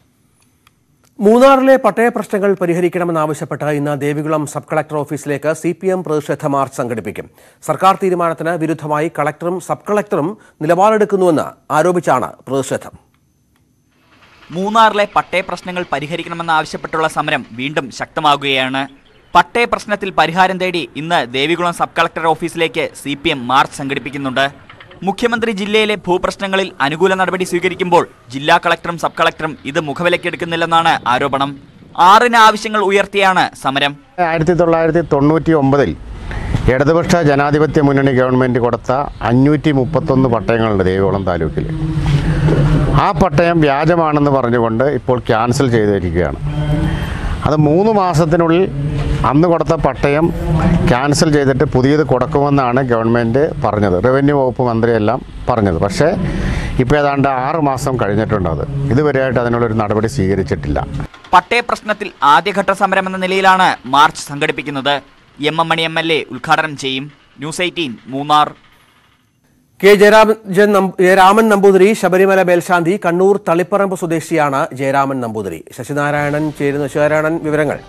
മൂന്നാറിലെ പട്ടയ പ്രശ്നങ്ങൾ പരിഹരിക്കണമെന്നാവശ്യപ്പെട്ട് ഇന്ന് ദേവികുളം സബ് കളക്ടർ ഓഫീസിലേക്ക് സി പി എം പ്രതിഷേധ മാർച്ച് സംഘടിപ്പിക്കും സർക്കാർ തീരുമാനത്തിന് വിരുദ്ധമായി കളക്ടറും സബ് കളക്ടറും നിലപാടെടുക്കുന്നുവെന്ന് ആരോപിച്ചാണ് പ്രതിഷേധം മൂന്നാറിലെ പട്ടയ പ്രശ്നങ്ങൾ പരിഹരിക്കണമെന്നാവശ്യപ്പെട്ടുള്ള സമരം വീണ്ടും ശക്തമാകുകയാണ് പട്ടയ പ്രശ്നത്തിൽ പരിഹാരം തേടി ഇന്ന് ദേവികുളം സബ് കളക്ടർ ഓഫീസിലേക്ക് സി പി എം മാർച്ച് സംഘടിപ്പിക്കുന്നുണ്ട് മുഖ്യമന്ത്രി ജില്ലയിലെ ഭൂപ്രശ്നങ്ങളിൽ അനുകൂല നടപടി സ്വീകരിക്കുമ്പോൾ ജില്ലാ കളക്ടറും സബ് കളക്ടറും ഇത് മുഖവിലക്കെടുക്കുന്നില്ലെന്നാണ് ആരോപണം ആറിന് ആവശ്യങ്ങൾ ഉയർത്തിയാണ് സമരം ആയിരത്തി തൊള്ളായിരത്തി തൊണ്ണൂറ്റി ഒമ്പതിൽ ഇടതുപക്ഷ ജനാധിപത്യ മുന്നണി ഗവൺമെൻറ് കൊടുത്ത അഞ്ഞൂറ്റി മുപ്പത്തൊന്ന് പട്ടയങ്ങളുണ്ട് ദേവികുളം താലൂക്കിൽ ആ പട്ടയം വ്യാജമാണെന്ന് പറഞ്ഞുകൊണ്ട് ഇപ്പോൾ ക്യാൻസൽ ചെയ്തിരിക്കുകയാണ് അത് മൂന്ന് മാസത്തിനുള്ളിൽ അന്ന് കൊടുത്ത പട്ടയം ക്യാൻസൽ ചെയ്തിട്ട് പുതിയത് കൊടുക്കുമെന്നാണ് ഗവൺമെൻറ് പറഞ്ഞത് റവന്യൂ വകുപ്പ് മന്ത്രിയെല്ലാം പറഞ്ഞത് പക്ഷേ ഇപ്പോൾ ഏതാണ്ട് ആറ് മാസം കഴിഞ്ഞിട്ടുണ്ട് അത് ഇതുവരെയായിട്ട് അതിനുള്ളൊരു നടപടി സ്വീകരിച്ചിട്ടില്ല പട്ടയ പ്രശ്നത്തിൽ ആദ്യഘട്ട സമരം എന്ന നിലയിലാണ് മാർച്ച് സംഘടിപ്പിക്കുന്നത് M M Mani M L A ഉദ്ഘാടനം ചെയ്യും news eighteen Munnar K Jayaraman നം- ജയരാമൻ നമ്പൂതിരി ശബരിമല മേൽശാന്തി കണ്ണൂർ തളിപ്പറമ്പ് സ്വദേശിയാണ് ജയരാമൻ നമ്പൂതിരി ശശിനാരായണൻ ചേരുന്ന ശശിനാരായണൻ വിവരങ്ങൾ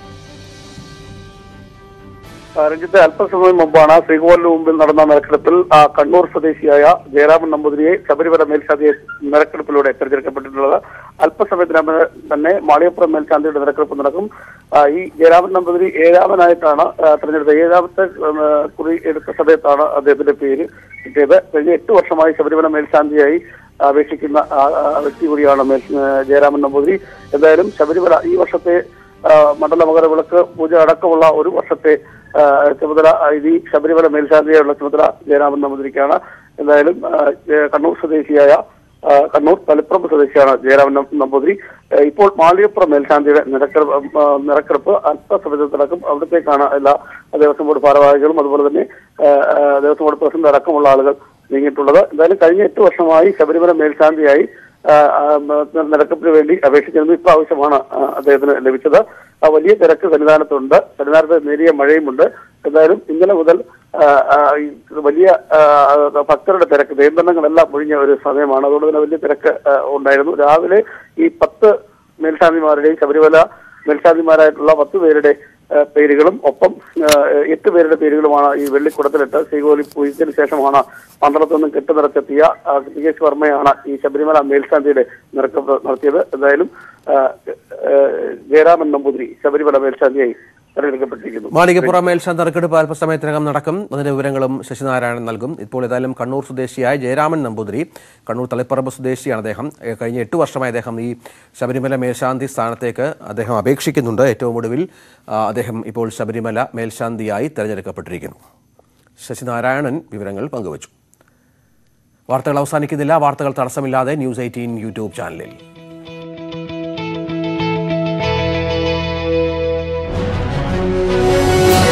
ആ, രഞ്ജിത്ത് അല്പസമയം മുമ്പാണ് ശ്രീകോവിലിന് മുമ്പിൽ നടന്ന നറുക്കെടുപ്പിൽ ആ, കണ്ണൂർ സ്വദേശിയായ ജയരാമൻ നമ്പൂതിരിയെ ശബരിമല മേൽശാന്തിയെ നറുക്കെടുപ്പിലൂടെ തെരഞ്ഞെടുക്കപ്പെട്ടിട്ടുള്ളത് അല്പസമയത്തിനകം തന്നെ മാളിയപ്പുറം മേൽശാന്തിയുടെ നറുക്കെടുപ്പ് നടക്കും ആ, ഈ ജയരാമൻ നമ്പൂതിരി ഏഴാമനായിട്ടാണ് ആ, തെരഞ്ഞെടുത്തത് ഏഴാമത്തെ ഉം, ആ, കുറി എടുത്ത സമയത്താണ് അദ്ദേഹത്തിന്റെ പേര് കിട്ടിയത് കഴിഞ്ഞ എട്ട് വർഷമായി ശബരിമല മേൽശാന്തിയായി അപേക്ഷിക്കുന്ന ആ, ആ, വ്യക്തി കൂടിയാണ് മേൽ ആ, ജയരാമൻ നമ്പൂതിരി എന്തായാലും ശബരിമല ഈ വർഷത്തെ ആ, മണ്ഡല മകര വിളക്ക് പൂജ അടക്കമുള്ള ഒരു വർഷത്തെ ആ, ചുമതല ആ, ഈ ശബരിമല മേൽശാന്തിയായുള്ള ചുമതല ജയരാമൻ നമ്പൂതിരിക്കാണ് എന്തായാലും ആ, ഏ, കണ്ണൂർ സ്വദേശിയായ ആ, കണ്ണൂർ തളിപ്പറമ്പ് സ്വദേശിയാണ് ജയരാമൻ നം- നമ്പൂതിരി ഏ, ഇപ്പോൾ മാളിയപ്പുറം മേൽശാന്തിയുടെ നിരക്കെടുപ്പ് ആ, നിരക്കെടുപ്പ് അല്പസമയത്ത് നടക്കും അവിടത്തേക്കാണ് എല്ലാ ദേവസ്വം ബോർഡ് ഭാരവാഹികളും അതുപോലെ തന്നെ ആ, ആ, ദേവസ്വം ബോർഡ് പ്രസിഡന്റ് അടക്കമുള്ള ആളുകൾ നീങ്ങിയിട്ടുള്ളത് എന്തായാലും കഴിഞ്ഞ എട്ട് വർഷമായി ശബരിമല മേൽശാന്തിയായി ആ, ആ, മ- നിരക്കപ്പിന് വേണ്ടി അപേക്ഷിച്ചിരുന്നു ഇപ്രാവശ്യമാണ് ആ, അദ്ദേഹത്തിന് ലഭിച്ചത് ആ, വലിയ തിരക്ക് സന്നിധാനത്തുണ്ട് സന്നിധാനത്ത് നേരിയ മഴയുമുണ്ട് എന്തായാലും ഇന്നലെ മുതൽ ആ, ആ, ഈ വലിയ ആ, ഭക്തരുടെ തിരക്ക് നിയന്ത്രണങ്ങളെല്ലാം ഒഴിഞ്ഞ ഒരു സമയമാണ് അതുകൊണ്ട് തന്നെ വലിയ തിരക്ക് ആ, ഉണ്ടായിരുന്നു രാവിലെ ഈ പത്ത് മേൽശാന്തിമാരുടെയും ശബരിമല മേൽശാന്തിമാരായിട്ടുള്ള പത്ത് പേരുടെ ആ, പേരുകളും ഒപ്പം ആ, എട്ട് പേരുടെ പേരുകളുമാണ് ഈ വെള്ളിക്കുടത്തിലിട്ട് ശ്രീകോലി പൂജയ്ക്ക് ശേഷമാണ് പന്ത്രണ്ട് നിന്നും കെട്ട് നിറച്ചെത്തിയ ആ, പി എസ് വർമ്മയാണ് ഈ ശബരിമല മേൽശാന്തിയുടെ നിറക്കപ്പ് നടത്തിയത് എന്തായാലും ആ, ആ, ജയരാമൻ നമ്പൂതിരി ശബരിമല മേൽശാന്തിയായി തെരഞ്ഞെടുക്കപ്പെട്ടിരിക്കുന്നു മാളികപ്പുറം മേൽശാന്തി നറുക്കെടുപ്പ് അല്പസമയത്തിനകം നടക്കും അതിന്റെ വിവരങ്ങളും ശശിനാരായണൻ നൽകും ഇപ്പോൾ ഏതായാലും കണ്ണൂർ സ്വദേശിയായ ജയരാമൻ നമ്പൂതിരി കണ്ണൂർ തളിപ്പറമ്പ് സ്വദേശിയാണ് അദ്ദേഹം ഏ, കഴിഞ്ഞ എട്ട് വർഷമായി അദ്ദേഹം ഈ ശബരിമല മേൽശാന്തി സ്ഥാനത്തേക്ക് അദ്ദേഹം അപേക്ഷിക്കുന്നുണ്ട് ഏറ്റവും ഒടുവിൽ ആ, അദ്ദേഹം ഇപ്പോൾ ശബരിമല മേൽശാന്തിയായി തെരഞ്ഞെടുക്കപ്പെട്ടിരിക്കുന്നു ശശിനാരായണൻ വിവരങ്ങൾ പങ്കുവച്ചു വാർത്തകൾ അവസാനിക്കുന്നില്ല വാർത്തകൾ തടസ്സമില്ലാതെ ന്യൂസ് എയ്റ്റീൻ യൂട്യൂബ് ചാനലിൽ